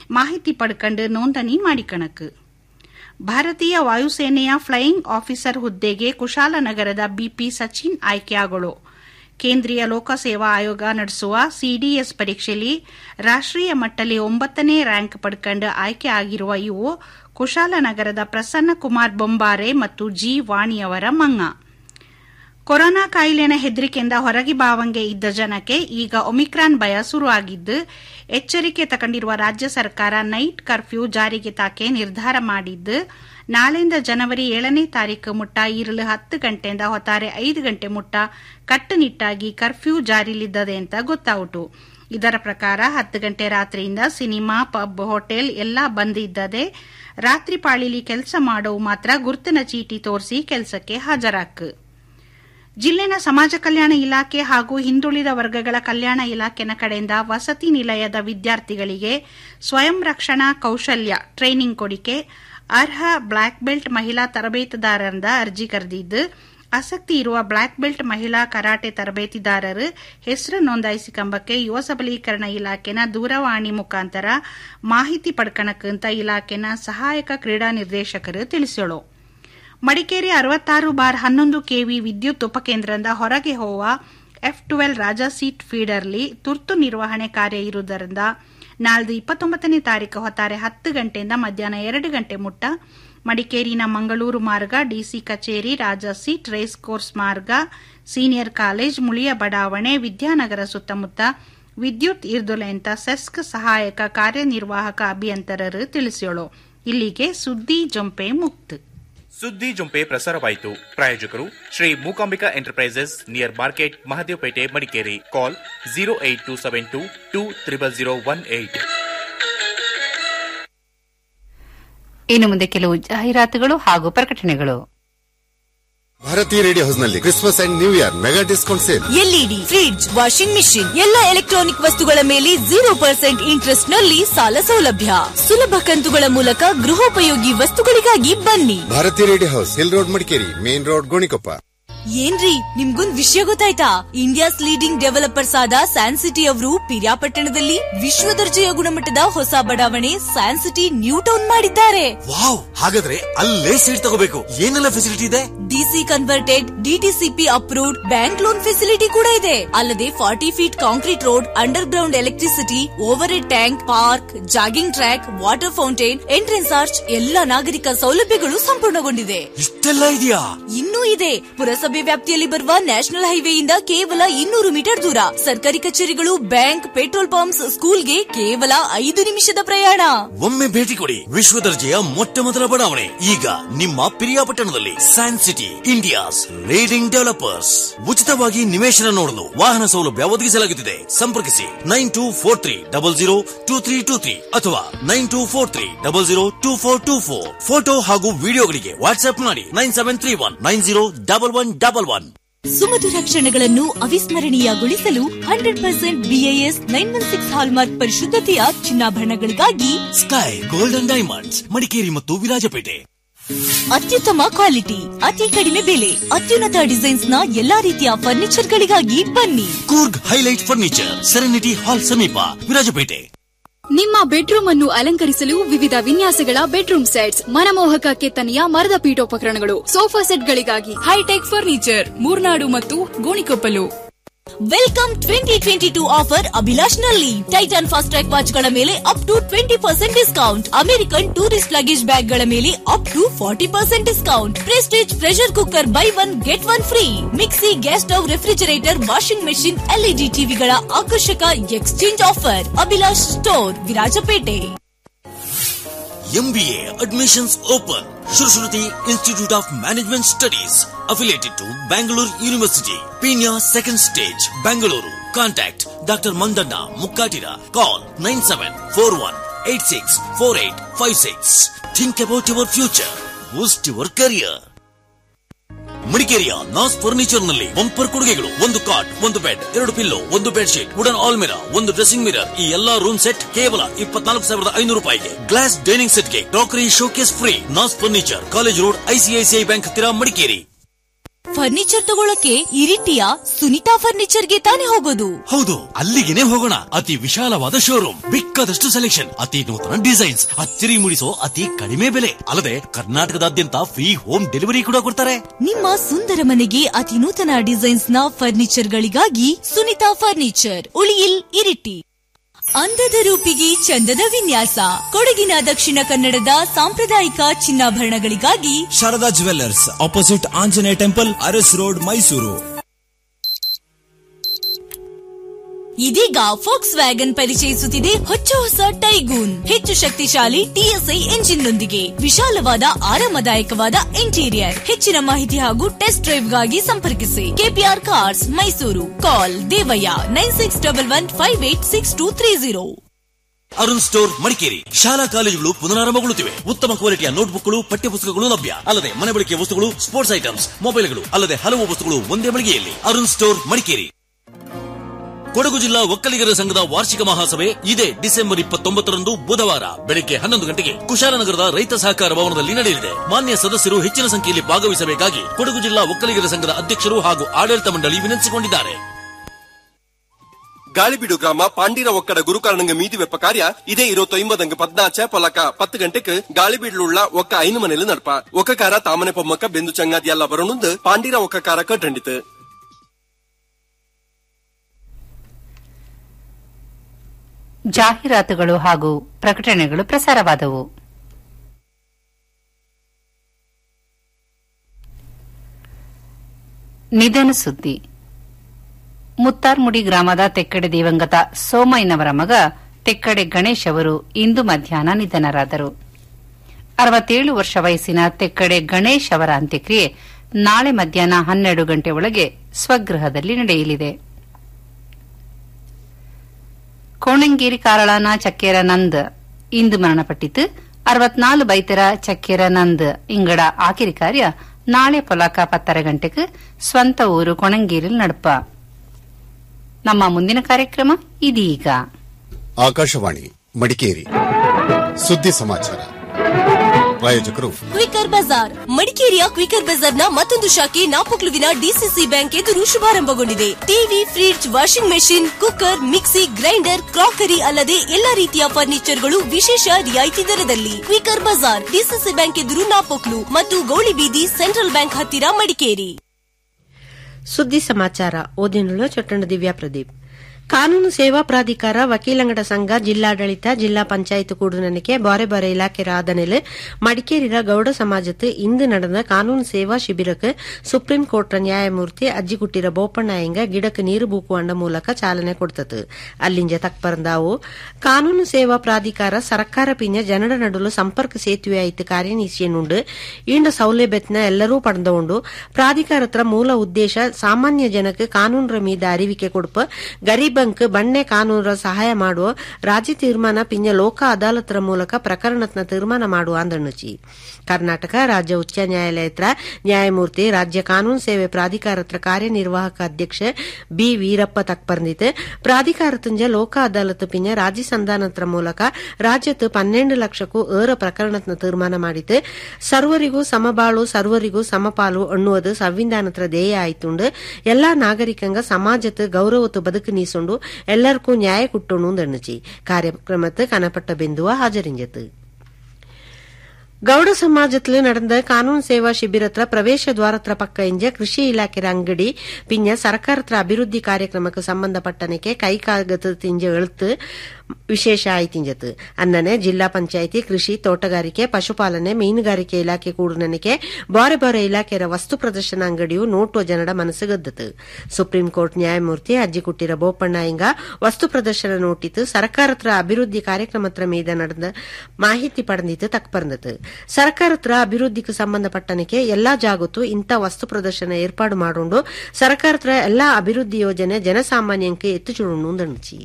Speaker 15: ಮಾಹಿತಿ ಪಡ್ಕಂಡು ನೋಂದಣಿ ಮಾಡಿಕಣಕ್ ಭಾರತೀಯ ವಾಯುಸೇನೆಯ ಫ್ಲೈಯಿಂಗ್ ಆಫೀಸರ್ ಹುದ್ದೆಗೆ ಕುಶಾಲನಗರದ ಬಿಪಿ ಸಚಿನ್ ಆಯ್ಕೆಯಾಗಳು ಕೇಂದ್ರೀಯ ಲೋಕಸೇವಾ ಆಯೋಗ ನಡೆಸುವ ಸಿಡಿಎಸ್ ಪರೀಕ್ಷೆಯಲ್ಲಿ ರಾಷ್ಟ್ರೀಯ ಮಟ್ಟದಲ್ಲಿ ಒಂಬತ್ತನೇ ರ್ಯಾಂಕ್ ಪಡ್ಕಂಡು ಆಯ್ಕೆ ಆಗಿರುವ ಇವು ಕುಶಾಲನಗರದ ಪ್ರಸನ್ನ ಕುಮಾರ್ ಬೊಂಬಾರೆ ಮತ್ತು ಜಿ ವಾಣಿಯವರ ಮಂಗ ಕೊರೋನಾ ಕಾಯಿಲೆನ ಹೆದರಿಕೆಯಿಂದ ಹೊರಗೆ ಬಾವಂಗೆ ಇದ್ದ ಜನಕ್ಕೆ ಈಗ ಒಮಿಕ್ರಾನ್ ಭಯ ಶುರುವಾಗಿದ್ದು ಎಚ್ಚರಿಕೆ ತಗೊಂಡಿರುವ ರಾಜ್ಯ ಸರ್ಕಾರ ನೈಟ್ ಕರ್ಫ್ಯೂ ಜಾರಿಗೆ ತಾಕೆ ನಿರ್ಧಾರ ಮಾಡಿದ್ದು ನಾಳೆಯಿಂದ ಜನವರಿ ಏಳನೇ ತಾರೀಕು ಮುಟ್ಟ ಇರಲು ಹತ್ತು ಗಂಟೆಯಿಂದ ಹೊತ್ತಾರೆ ಐದು ಗಂಟೆ ಮುಟ್ಟ ಕಟ್ಟುನಿಟ್ಟಾಗಿ ಕರ್ಫ್ಯೂ ಜಾರಿಲಿದ್ದದೆ ಅಂತ ಗೊತ್ತಾಯಿತು ಇದರ ಪ್ರಕಾರ ಹತ್ತು ಗಂಟೆ ರಾತ್ರಿಯಿಂದ ಸಿನಿಮಾ ಪಬ್ ಹೋಟೆಲ್ ಎಲ್ಲಾ ಬಂದ್ ಇದ್ದದೆ ರಾತ್ರಿ ಪಾಳಿಲಿ ಕೆಲಸ ಮಾಡೋವು ಮಾತ್ರ ಗುರುತಿನ ಚೀಟಿ ತೋರಿಸಿ ಕೆಲಸಕ್ಕೆ ಹಾಜರಾಕ್ ಜಿಲ್ಲೆನ ಸಮಾಜ ಕಲ್ಯಾಣ ಇಲಾಖೆ ಹಾಗೂ ಹಿಂದುಳಿದ ವರ್ಗಗಳ ಕಲ್ಯಾಣ ಇಲಾಖೆನ ಕಡೆಯಿಂದ ವಸತಿ ನಿಲಯದ ವಿದ್ಯಾರ್ಥಿಗಳಿಗೆ ಸ್ವಯಂ ರಕ್ಷಣಾ ಕೌಶಲ್ಯ ಟ್ರೈನಿಂಗ್ ಕೊಡಿಕೆ ಅರ್ಹ ಬ್ಲಾಕ್ ಬೆಲ್ಟ್ ಮಹಿಳಾ ತರಬೇತುದಾರರಿಂದ ಅರ್ಜಿ ಕರೆದಿದ್ದು ಆಸಕ್ತಿ ಇರುವ ಬ್ಲಾಕ್ ಬೆಲ್ಟ್ ಮಹಿಳಾ ಕರಾಟೆ ತರಬೇತಿದಾರರು ಹೆಸರು ನೋಂದಾಯಿಸಿಕೊಂಬಕ್ಕೆ ಯುವ ಸಬಲೀಕರಣ ಇಲಾಖೆನ ದೂರವಾಣಿ ಮುಖಾಂತರ ಮಾಹಿತಿ ಪಡ್ಕಣಕ್ಕಂತ ಇಲಾಖೆನ ಸಹಾಯಕ ಕ್ರೀಡಾ ನಿರ್ದೇಶಕರು ತಿಳಿಸೋಳು ಮಡಿಕೇರಿ ಅರವತ್ತಾರು ಬಾರ್ ಹನ್ನೊಂದು ಕೆವಿ ವಿದ್ಯುತ್ ಉಪಕೇಂದ್ರದಿಂದ ಹೊರಗೆ ಹೋಗುವ ಎಫ್ ಟ್ವೆಲ್ ರಾಜಾ ಸೀಟ್ ಫೀಡರ್ಲಿ ತುರ್ತು ನಿರ್ವಹಣೆ ಕಾರ್ಯ ಇರುವುದರಿಂದ ನಾಳ್ದು ಇಪ್ಪತ್ತೊಂಬತ್ತನೇ ತಾರೀಕು ಹೊತ್ತಾರೆ ಹತ್ತು ಗಂಟೆಯಿಂದ ಮಧ್ಯಾಹ್ನ ಎರಡು ಗಂಟೆ ಮುಟ್ಟ ಮಡಿಕೇರಿನ ಮಂಗಳೂರು ಮಾರ್ಗ ಡಿಸಿ ಕಚೇರಿ ರಾಜಾ ಸೀಟ್ ರೇಸ್ ಕೋರ್ಸ್ ಮಾರ್ಗ ಸೀನಿಯರ್ ಕಾಲೇಜ್ ಮುಳಿಯ ಬಡಾವಣೆ ವಿದ್ಯಾನಗರ ಸುತ್ತಮುತ್ತ ವಿದ್ಯುತ್ ಇರ್ದುಲೆ ಅಂತ ಸೆಸ್ಕ್ ಸಹಾಯಕ ಕಾರ್ಯನಿರ್ವಾಹಕ ಅಭಿಯಂತರರು ತಿಳಿಸೋಳು ಇಲ್ಲಿಗೆ ಸುದ್ದಿ ಜೊಂಪೆ ಮುಕ್ತ
Speaker 14: ಸುದ್ದಿ ಜೊಂಪೆ ಪ್ರಸಾರವಾಯಿತು ಪ್ರಾಯೋಜಕರು Shri Mookambika enterprises near market Mahadevapete Madikeri call zero eight two seven two two triple zero one eight
Speaker 1: ಇನ್ನು ಮುಂದೆ ಕೆಲವು ಜಾಹೀರಾತುಗಳು ಹಾಗೂ ಪ್ರಕಟಣೆಗಳು
Speaker 16: ಭಾರತೀಯ ರೇಡಿಯೋ ಹೌಸ್ನಲ್ಲಿ Christmas and new year mega discount sale
Speaker 17: LED fridge washing machine ಎಲ್ಲ ಎಲೆಕ್ಟ್ರಾನಿಕ್ ವಸ್ತುಗಳ ಮೇಲೆ ಜೀರೋ ಪರ್ಸೆಂಟ್ ಇಂಟ್ರೆಸ್ಟ್ ನಲ್ಲಿ ಸಾಲ ಸೌಲಭ್ಯ ಸುಲಭ ಕಂತುಗಳ ಮೂಲಕ ಗೃಹೋಪಯೋಗಿ ವಸ್ತುಗಳಿಗಾಗಿ ಬನ್ನಿ
Speaker 16: Bharatiya radio house hill road Madikeri main road Gonikoppa
Speaker 17: ಏನ್ರಿ ನಿಮ್ಗೊಂದ್ ವಿಷಯ ಗೊತ್ತಾಯ್ತಾ ಇಂಡಿಯಾಸ್ ಲೀಡಿಂಗ್ ಡೆವಲಪರ್ಸ್ ಆದ ಸ್ಯಾನ್ ಸಿಟಿ ಅವರು ಪಿರಿಯಾಪಟ್ಟಣದಲ್ಲಿ ವಿಶ್ವ ದರ್ಜೆಯ ಗುಣಮಟ್ಟದ ಹೊಸ ಬಡಾವಣೆ ಸ್ಯಾನ್ ಸಿಟಿ ನ್ಯೂ ಟೌನ್ ಮಾಡಿದ್ದಾರೆ
Speaker 13: ವಾವ್ ಹಾಗಾದ್ರೆ ಅಲ್ಲೇ ಸೀಟ್ ತಗೋಬೇಕು ಏನೆಲ್ಲ ಫೆಸಿಲಿಟಿ ಇದೆ
Speaker 17: D C converted D T C P approved bank loan facility ಕೂಡ ಇದೆ ಅಲ್ಲದೆ forty feet concrete road underground electricity overhead tank park jogging track water fountain entrance arch ಎಲ್ಲ ನಾಗರಿಕ ಸೌಲಭ್ಯಗಳು ಸಂಪೂರ್ಣಗೊಂಡಿದೆ
Speaker 13: ಇಷ್ಟೆಲ್ಲ ಇದೆಯಾ
Speaker 17: ಇನ್ನೂ ಇದೆ ಪುರಸಭೆ ವ್ಯಾಪ್ತಿಯಲ್ಲಿ ಬರುವ ನ್ಯಾಷನಲ್ ಹೈವೇಯಿಂದ ಕೇವಲ ಇನ್ನೂರು ಮೀಟರ್ ದೂರ ಸರ್ಕಾರಿ ಕಚೇರಿಗಳು ಬ್ಯಾಂಕ್ ಪೆಟ್ರೋಲ್ ಪಂಪ್ಸ್ ಸ್ಕೂಲ್ಗೆ ಕೇವಲ ಐದು ನಿಮಿಷದ ಪ್ರಯಾಣ
Speaker 13: ಒಮ್ಮೆ ಭೇಟಿ ಕೊಡಿ ವಿಶ್ವ ದರ್ಜೆಯ ಮೊಟ್ಟ ಮೊದಲ ಬಡಾವಣೆ ಈಗ ನಿಮ್ಮ ಪಿರಿಯಾಪಟ್ಟಣದಲ್ಲಿ San City India's leading developers ಉಚಿತವಾಗಿ ನಿವೇಶನ ನೋಡಲು ವಾಹನ ಸೌಲಭ್ಯ ಒದಗಿಸಲಾಗುತ್ತಿದೆ ಸಂಪರ್ಕಿಸಿ nine two four three double zero two three two three ಅಥವಾ nine two four three double zero two four two four photo ಹಾಗೂ ವಿಡಿಯೋಗಳಿಗೆ ವಾಟ್ಸ್ಆಪ್ ಮಾಡಿ nine seven three one nine zero double one double one
Speaker 17: ಸುಮಧುರ ಕ್ಷಣಗಳನ್ನು ಅವಿಸ್ಮರಣೀಯಗೊಳಿಸಲು hundred percent B A S nine one six hallmark ಪರಿಶುದ್ಧತೆಯ ಚಿನ್ನಾಭರಣಗಳಿಗಾಗಿ
Speaker 13: Sky Golden Diamonds Madikeri ಮತ್ತು ವಿರಾಜಪೇಟೆ
Speaker 17: ಅತ್ಯುತ್ತಮ ಕ್ವಾಲಿಟಿ ಅತಿ ಕಡಿಮೆ ಬೆಲೆ ಅತ್ಯುನ್ನತ ಡಿಸೈನ್ಸ್ ನ ಎಲ್ಲಾ ರೀತಿಯ ಫರ್ನಿಚರ್ ಗಳಿಗಾಗಿ ಬನ್ನಿ
Speaker 13: Coorg Highlight Furniture Serenity Hall ಸಮೀಪ ವಿರಾಜಪೇಟೆ
Speaker 18: ನಿಮ್ಮ ಬೆಡ್ರೂಮ್ ಅನ್ನು ಅಲಂಕರಿಸಲು ವಿವಿಧ ವಿನ್ಯಾಸಗಳ ಬೆಡ್ರೂಮ್ ಸೆಟ್ಸ್ ಮನಮೋಹಕ ಕೆತ್ತನೆಯ ಮರದ ಪೀಠೋಪಕರಣಗಳು ಸೋಫಾ ಸೆಟ್ಗಳಿಗಾಗಿ ಹೈಟೆಕ್ ಫರ್ನಿಚರ್ ಮೂರ್ನಾಡು ಮತ್ತು Gonikoppal
Speaker 17: welcome twenty twenty two offer Abhilash ನಲ್ಲಿ ಟೈಟನ್ ಫಾಸ್ಟ್ ಟ್ರ್ಯಾಕ್ ವಾಚ್ ಗಳ ಮೇಲೆ up to twenty percent discount American tourist luggage bag ಗಳ ಮೇಲೆ up to forty percent discount Prestige pressure cooker buy one get one free mixie gas stove refrigerator washing machine LED ಟಿವಿಗಳ ಆಕರ್ಷಕ exchange offer Abhilash store Virajpete
Speaker 13: MBA admissions open. Shrushruti Institute of Management Studies affiliated to Bangalore University. Pina second stage, Bangalore. Contact Dr. Mandana Mukkatira. Call 9741864856. Think about your future. Boost your career. ಮಡಿಕೇರಿಯ ನಾಸ್ furniture ನಲ್ಲಿ bumper ಕೊಡುಗೆಗಳು ಒಂದು ಕಾಟ್ ಒಂದು bed ಎರಡು pillow ಒಂದು bed sheet wooden all mirror ಒಂದು dressing mirror ಈ ಎಲ್ಲಾ ರೂಮ್ ಸೆಟ್ ಕೇವಲ ಇಪ್ಪತ್ನಾಲ್ಕು ಸಾವಿರದ ಐನೂರು ರೂಪಾಯಿಗೆ ಗ್ಲಾಸ್ ಡೈನಿಂಗ್ ಸೆಟ್ಗೆ crockery showcase free Naaz furniture college road I C I C I bank ಹತ್ತಿರ ಮಡಿಕೇರಿ
Speaker 17: ಫರ್ನಿಚರ್ ತಗೊಳಕ್ಕೆ ಇರಿಟಿಯ ಸುನಿತಾ ಫರ್ನಿಚರ್ಗೆ ತಾನೇ ಹೋಗೋದು
Speaker 13: ಹೌದು ಅಲ್ಲಿಗೆನೆ ಹೋಗೋಣ ಅತಿ ವಿಶಾಲವಾದ ಶೋರೂಮ್ ಬೇಕಾದಷ್ಟು ಸೆಲೆಕ್ಷನ್ ಅತಿ ನೂತನ ಡಿಸೈನ್ಸ್ ಅಚ್ಚರಿ ಮೂಡಿಸೋ ಅತಿ ಕಡಿಮೆ ಬೆಲೆ ಅಲ್ಲದೆ ಕರ್ನಾಟಕದಾದ್ಯಂತ ಫ್ರೀ ಹೋಮ್ ಡೆಲಿವರಿ ಕೂಡ ಕೊಡ್ತಾರೆ
Speaker 17: ನಿಮ್ಮ ಸುಂದರ ಮನೆಗೆ ಅತಿ ನೂತನ ಡಿಸೈನ್ಸ್ ನ ಫರ್ನಿಚರ್ ಗಳಿಗಾಗಿ ಸುನಿತಾ ಫರ್ನಿಚರ್ ಉಳಿಯಿಲ್ ಇರಿಟಿ ಅಂದದ ರೂಪಿಗೆ ಚಂದದ ವಿನ್ಯಾಸ ಕೊಡಗಿನ ದಕ್ಷಿಣ ಕನ್ನಡದ ಸಾಂಪ್ರದಾಯಿಕ ಚಿನ್ನಾಭರಣಗಳಿಗಾಗಿ
Speaker 19: Sharada jewellers opposite Anjaneya temple Aras road Mysuru
Speaker 17: ಇದೀಗ ಫೋಕ್ಸ್ ವ್ಯಾಗನ್ ಪರಿಚಯಿಸುತ್ತಿದೆ ಹೊಚ್ಚ ಹೊಸ ಟೈಗೂನ್ ಹೆಚ್ಚು ಶಕ್ತಿಶಾಲಿ ಟಿಎಸ್ಐ ಎಂಜಿನ್ ನೊಂದಿಗೆ ವಿಶಾಲವಾದ ಆರಾಮದಾಯಕವಾದ ಇಂಟೀರಿಯರ್ ಹೆಚ್ಚಿನ ಮಾಹಿತಿ ಹಾಗೂ ಟೆಸ್ಟ್ ಡ್ರೈವ್ಗಾಗಿ ಸಂಪರ್ಕಿಸಿ K P R cars Mysuru call Devaiah nine six double one five eight six two three zero
Speaker 13: Arun store Madikeri ಶಾಲಾ ಕಾಲೇಜುಗಳು ಪುನರಾರಂಭಗೊಳ್ಳುತ್ತಿವೆ ಉತ್ತಮ ಕ್ವಾಲಿಟಿಯ ನೋಟ್ಬುಕ್ಗಳು ಪಠ್ಯಪುಸ್ತಕಗಳು ಲಭ್ಯ ಅಲ್ಲದೆ ಮನೆ ಬಳಕೆಯ ವಸ್ತುಗಳು ಸ್ಪೋರ್ಟ್ಸ್ ಐಟಮ್ಸ್ ಮೊಬೈಲ್ಗಳು ಅಲ್ಲದೆ ಹಲವು ವಸ್ತುಗಳು ಒಂದೇ ಮಳಿಗೆಯಲ್ಲಿ ಅರುಣ್ ಸ್ಟೋರ್ ಮಡಿಕೇರಿ ಕೊಡಗು ಜಿಲ್ಲಾ ಒಕ್ಕಲಿಗರ ಸಂಘದ ವಾರ್ಷಿಕ ಮಹಾಸಭೆ ಇದೇ ಡಿಸೆಂಬರ್ ಇಪ್ಪತ್ತೊಂಬತ್ತರಂದು ಬುಧವಾರ ಬೆಳಗ್ಗೆ ಹನ್ನೊಂದು ಗಂಟೆಗೆ ಕುಶಾಲನಗರದ ರೈತ ಸಹಕಾರ ಭವನದಲ್ಲಿ ನಡೆಯಲಿದೆ ಮಾನ್ಯ ಸದಸ್ಯರು ಹೆಚ್ಚಿನ ಸಂಖ್ಯೆಯಲ್ಲಿ ಭಾಗವಹಿಸಬೇಕಾಗಿ ಕೊಡಗು ಜಿಲ್ಲಾ ಒಕ್ಕಲಿಗರ ಸಂಘದ ಅಧ್ಯಕ್ಷರು ಹಾಗೂ ಆಡಳಿತ ಮಂಡಳಿ ವಿನಂತಿಸಿಕೊಂಡಿದ್ದಾರೆ
Speaker 20: ಗಾಳಿಬೀಡು ಗ್ರಾಮ ಪಾಂಡಿರ ಒಕ್ಕಡ ಗುರುಕಾರಣಂಗ ಮೀದಿ ವೆಪ್ಪ ಕಾರ್ಯ ಇದೇ ഇരുപത്തൊമ്പതങ്ക് പതിനാച്ച് പൊലക്ക പത്ത് ഗಂಟೆക്ക് ಗಾಳಿಬೀಡ್ಲುಳ್ಳ ಒಕ್ಕ ಐನು ಮನೆಲು ನಡ್ಪ ಒಕ್ಕಕಾರ ತಾಮನೆ ಪೊಮ್ಮಕ್ಕ ಬೆಂದು ಚಂಗಾದಿ ಎಲ್ಲ ಬರೋಣಂದು ಪಾಂಡಿರ ಒಕ್ಕಕಾರ ಕಟ್ಟಂಡಿತು
Speaker 1: ಜಾಹೀರಾತುಗಳು ಹಾಗೂ ಪ್ರಕಟಣೆಗಳು ಪ್ರಸಾರವಾದವು ನಿಧನ ಸುದ್ದಿ ಮುತ್ತಾರ್ಮುಡಿ ಗ್ರಾಮದ ತೆಕ್ಕಡೆ ದಿವಂಗತ ಸೋಮಯ್ಯನವರ ಮಗ ತೆಕ್ಕಡೆ ಗಣೇಶ್ ಅವರು ಇಂದು ಮಧ್ಯಾಹ್ನ ನಿಧನರಾದರು ಅರವತ್ತೇಳು ವರ್ಷ ವಯಸ್ಸಿನ ತೆಕ್ಕಡೆ ಗಣೇಶ್ ಅವರ ಅಂತ್ಯಕ್ರಿಯೆ ನಾಳೆ ಮಧ್ಯಾಹ್ನ ಹನ್ನೆರಡು ಗಂಟೆ ಒಳಗೆ ಸ್ವಗೃಹದಲ್ಲಿ ನಡೆಯಲಿದೆ ಕೋಣಂಗೇರಿ ಕಾರಳನ ಚಕ್ಕೇರ ನಂದ್ ಇಂದು ಮರಣಪಟ್ಟಿತು ಅರವತ್ನಾಲು ಬೈತರ ಚಕ್ಕೇರ ನಂದ್ ಇಂಗಡ ಆಕಿರಿ ಕಾರ್ಯ ನಾಳೆ ಪೊಲಕ ಪತ್ತರ ಗಂಟೆಗೆ ಸ್ವಂತ ಊರು ಕೊಣಂಗೇರಿಲ್ ನಡಪ ನಮ್ಮ ಮುಂದಿನ ಕಾರ್ಯಕ್ರಮ ಇದೀಗ
Speaker 16: ಆಕಾಶವಾಣಿ ಮಡಿಕೇರಿ ಸುದ್ದಿ ಸಮಾಚಾರ ಪ್ರಾಯೋಜಕರು
Speaker 17: ಕ್ವಿಕರ್ ಬಜಾರ್ ಮಡಿಕೇರಿಯ ಕ್ವಿಕರ್ ಬಜಾರ್ನ ಮತ್ತೊಂದು ಶಾಖೆ ನಾಪೊಕ್ಲುವಿನ ಡಿಸಿಸಿ ಬ್ಯಾಂಕ್ ಎದುರು ಶುಭಾರಂಭಗೊಂಡಿದೆ TV fridge washing machine cooker mixie grinder crockery ಅಲ್ಲದೆ ಎಲ್ಲಾ ರೀತಿಯ ಫರ್ನಿಚರ್ಗಳು ವಿಶೇಷ ರಿಯಾಯಿತಿ ದರದಲ್ಲಿ ಕ್ವಿಕರ್ ಬಜಾರ್ ಡಿಸಿಸಿ ಬ್ಯಾಂಕ್ ಎದುರು ನಾಪೊಕ್ಲು ಮತ್ತು ಗೌಳಿಬೀದಿ ಸೆಂಟ್ರಲ್ ಬ್ಯಾಂಕ್ ಹತ್ತಿರ ಮಡಿಕೇರಿ
Speaker 21: ಸುದ್ದಿ ಸಮಾಚಾರ ಓದಿನುಳ್ಳ ಚೊಟ್ಟಣ ದಿವ್ಯಾ ಪ್ರದೀಪ್ ಕಾನೂನು ಸೇವಾ ಪ್ರಾಧಿಕಾರ ವಕೀಲಂಗಡ ಸಂಘ ಜಿಲ್ಲಾಡಳಿತ ಜಿಲ್ಲಾ ಪಂಚಾಯತ್ ಕೂಡುನನಿಕೆ ಬಾರೆ ಬಾರೆ ಇಲಾಖೆ ಆದನೆಲೆ ಮಡಿಕೇರಿಯ ಗೌಡ ಸಮಾಜത്ത് ಇಂದು ನಡೆದ ಕಾನೂನು ಸೇವಾ ಶಿಬಿರಕ್ಕೆ ಸುಪ್ರೀಂ ಕೋರ್ಟ್ ನ್ಯಾಯಮೂರ್ತಿ ಅಜ್ಜಿಗುಟ್ಟಿರ ಬೋಪಣ್ಣಯ್ಯಂಗ ಗಿಡಕ್ಕೆ ನೀರು ಬೂಕುವಂಡ ಮೂಲಕ ಚಾಲನೆ ಕೊಡ್ತತು ಅಲ್ಲಿಂಜ ತಕ್ಪರಂದಾವು ಕಾನೂನು ಸೇವಾ ಪ್ರಾಧಿಕಾರ ಸರ್ಕಾರ ಪಿಂಜ ಜನರ ನಡುಲು ಸಂಪರ್ಕ ಸೇತುವೆ ಆಯ್ತು ಕಾರ್ಯನೀಸಿಯನ್ನುಂಡು ಈಂಡ ಸೌಲಭ್ಯತ್ನ ಎಲ್ಲರೂ ಪಡೆದುಕೊಂಡು ಪ್ರಾಧಿಕಾರತ್ರ ಮೂಲ ಉದ್ದೇಶ ಸಾಮಾನ್ಯ ಜನಕ್ಕೆ ಕಾನೂನರ ಮೀದ ಅರಿವಿಕೆ ಕೊಡುಪ ಗರೀಬಂಕ್ ಬಣ್ಣೆ ಕಾನೂನರ ಸಹಾಯ ಮಾಡುವ ರಾಜ್ಯ ತೀರ್ಮಾನ ಪಿಂಜ ಲೋಕ ಅದಾಲತರ ಮೂಲಕ ಪ್ರಕರಣತ್ನ ತೀರ್ಮಾನ ಮಾಡುವ ಅಂದಣ್ಣುಚಿ ಕರ್ನಾಟಕ ರಾಜ್ಯ ಉಚ್ಚ ನ್ಯಾಯಾಲಯತ್ರ ನ್ಯಾಯಮೂರ್ತಿ ರಾಜ್ಯ ಕಾನೂನು ಸೇವೆ ಪ್ರಾಧಿಕಾರತ್ರ ಕಾರ್ಯನಿರ್ವಾಹಕ ಅಧ್ಯಕ್ಷ ಬಿ ವೀರಪ್ಪ ತಕ್ಪರ್ನಿತ್ ಪ್ರಾಧಿಕಾರತಂಜ ಲೋಕ ಅದಾಲತ್ ಪಿಂಜ ರಾಜ್ಯ ಸಂಧಾನತ್ರ ಮೂಲಕ ರಾಜ್ಯತ್ ಪನ್ನೆಂಡು ಲಕ್ಷಕ್ಕೂ ಏರ ಪ್ರಕರಣತ್ನ ತೀರ್ಮಾನ ಮಾಡಿತು ಸರ್ವರಿಗೂ ಸಮಬಾಳು ಸರ್ವರಿಗೂ ಸಮಪಾಲು ಅನ್ನುವುದು ಸಂವಿಧಾನತ್ರ ಧ್ಯೇಯ ಆಯ್ತುಂಡು ಎಲ್ಲಾ ನಾಗರಿಕಂಗ ಸಮಾಜತ್ ಗೌರವತ್ತು ಬದುಕು ನೀಸುಂಡು ಎಲ್ಲರಿಗೂ ನ್ಯಾಯ ಕುಟ್ಟುಣು ದಣ್ಣುಚಿ ಕಾರ್ಯಕ್ರಮത്ത് ಕನಪಟ್ಟ ಬಿಂದುವ ಹಾಜರಿಂಜತು ಗೌಡ ಸಮಾಜத்தில் நடந்த ಕಾನೂನು ಸೇವಾ ಶಿಬಿರತ್ರ ಪ್ರವೇಶ ದ್ವಾರತ್ರ ಪಕ್ಕ ಇಂಜ ಕೃಷಿ ಇಲಾಖೆ ಅಂಗಡಿ ಪಿಂಜ ಸರ್ಕಾರತ್ರ ಅಭಿವೃದ್ಧಿ ಕಾರ್ಯಕ್ರಮಕ್ಕೆ ಸಂಬಂಧಪಟ್ಟನಕ್ಕೆ ಕೈಕಾಗತ ತಿಂಜ ಎಳುತ್ತು ವಿಶೇಷ ಆಯ್ತಿಂಜತು ಅನ್ನನೆ ಜಿಲ್ಲಾ ಪಂಚಾಯಿತಿ ಕೃಷಿ ತೋಟಗಾರಿಕೆ ಪಶುಪಾಲನೆ ಮೀನುಗಾರಿಕೆ ಇಲಾಖೆ ಕೂಡುನನಿಕೆ ಬಾರೆ ಬಾರೆ ಇಲಾಖೆಯ ವಸ್ತು ಪ್ರದರ್ಶನ ಅಂಗಡಿಯು ನೋಟುವ ಜನರ ಮನಸ್ಸು ಗದ್ದತು ಸುಪ್ರೀಂ ಕೋರ್ಟ್ ನ್ಯಾಯಮೂರ್ತಿ ಅಜ್ಜಿ ಕುಟ್ಟಿರ ಬೋಪಣ್ಣ ಇಂಗ ವಸ್ತು ಪ್ರದರ್ಶನ ನೋಟಿತು ಸರ್ಕಾರತ್ರ ಅಭಿವೃದ್ಧಿ ಕಾರ್ಯಕ್ರಮತ್ರ ಮೀದ ನಡೆದ ಮಾಹಿತಿ ಪಡೆದಿತ್ತು ತಕ್ಪರ್ನತು ಸರ್ಕಾರತ್ರ ಅಭಿವೃದ್ಧಿಗೆ ಸಂಬಂಧಪಟ್ಟನಕ್ಕೆ ಎಲ್ಲಾ ಜಾಗತ್ತು ಇಂಥ ವಸ್ತು ಪ್ರದರ್ಶನ ಏರ್ಪಾಡು ಮಾಡೋಂಡು ಸರ್ಕಾರತ್ರ ಎಲ್ಲಾ ಅಭಿವೃದ್ಧಿ ಯೋಜನೆ ಜನಸಾಮಾನ್ಯಂಗೆ ಎತ್ತು ಚುಡುಂಡು ದಣಿಚಿ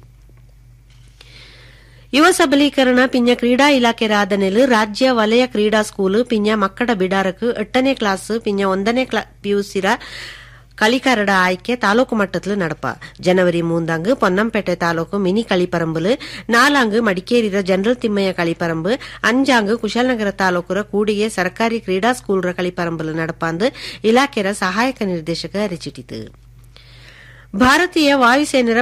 Speaker 21: ಯುವ ಸಬಲೀಕರಣ ಪಿಂಜ ಕ್ರೀಡಾ ಇಲಾಖೆ ರಾಧನೆಲು ರಾಜ್ಯ ವಲಯ ಕ್ರೀಡಾ ಸ್ಕೂಲು ಪಿಂಜ ಮಕ್ಕಳ ಬಿಡಾರಕು ಎಟ್ಟನೇ ಕ್ಲಾಸ್ ಪಿಂಜ ಒಂದನೇ ಪಿಯುಸಿರ களிக்காரட ஆய்க்கே தாலூக்கு மட்டத்தில் நடப்பா ஜனவரி மூந்தாங்கு பொன்னம்பேட்டை தாலூಕು ಮಿನಿ ಕಳಿಪರಂಬುಲು ನಾಲಾಂಗು ಮಡಿಕೇರಿರ ಜನರಲ್ ತಿಮ್ಮಯ್ಯ ಕಳಿಪರಂಬು ಅಂಜಾಂಗು ಕುಶಾಲನಗರ ತಾಲೂಕುರ ಕೂಡಿಗೆ ಸರ್ಕಾರಿ ಕ್ರೀಡಾ ಸ್ಕೂಲ್ರ ಕಳಿಪರಂಬುಲು ನಡಪಾಂದು ಇಲಾಖೆಯ ಸಹಾಯಕ ನಿರ್ದೇಶಕ ಅರಿಚಿಟಿತು ಭಾರತೀಯ ವಾಯುಸೇನೆಯ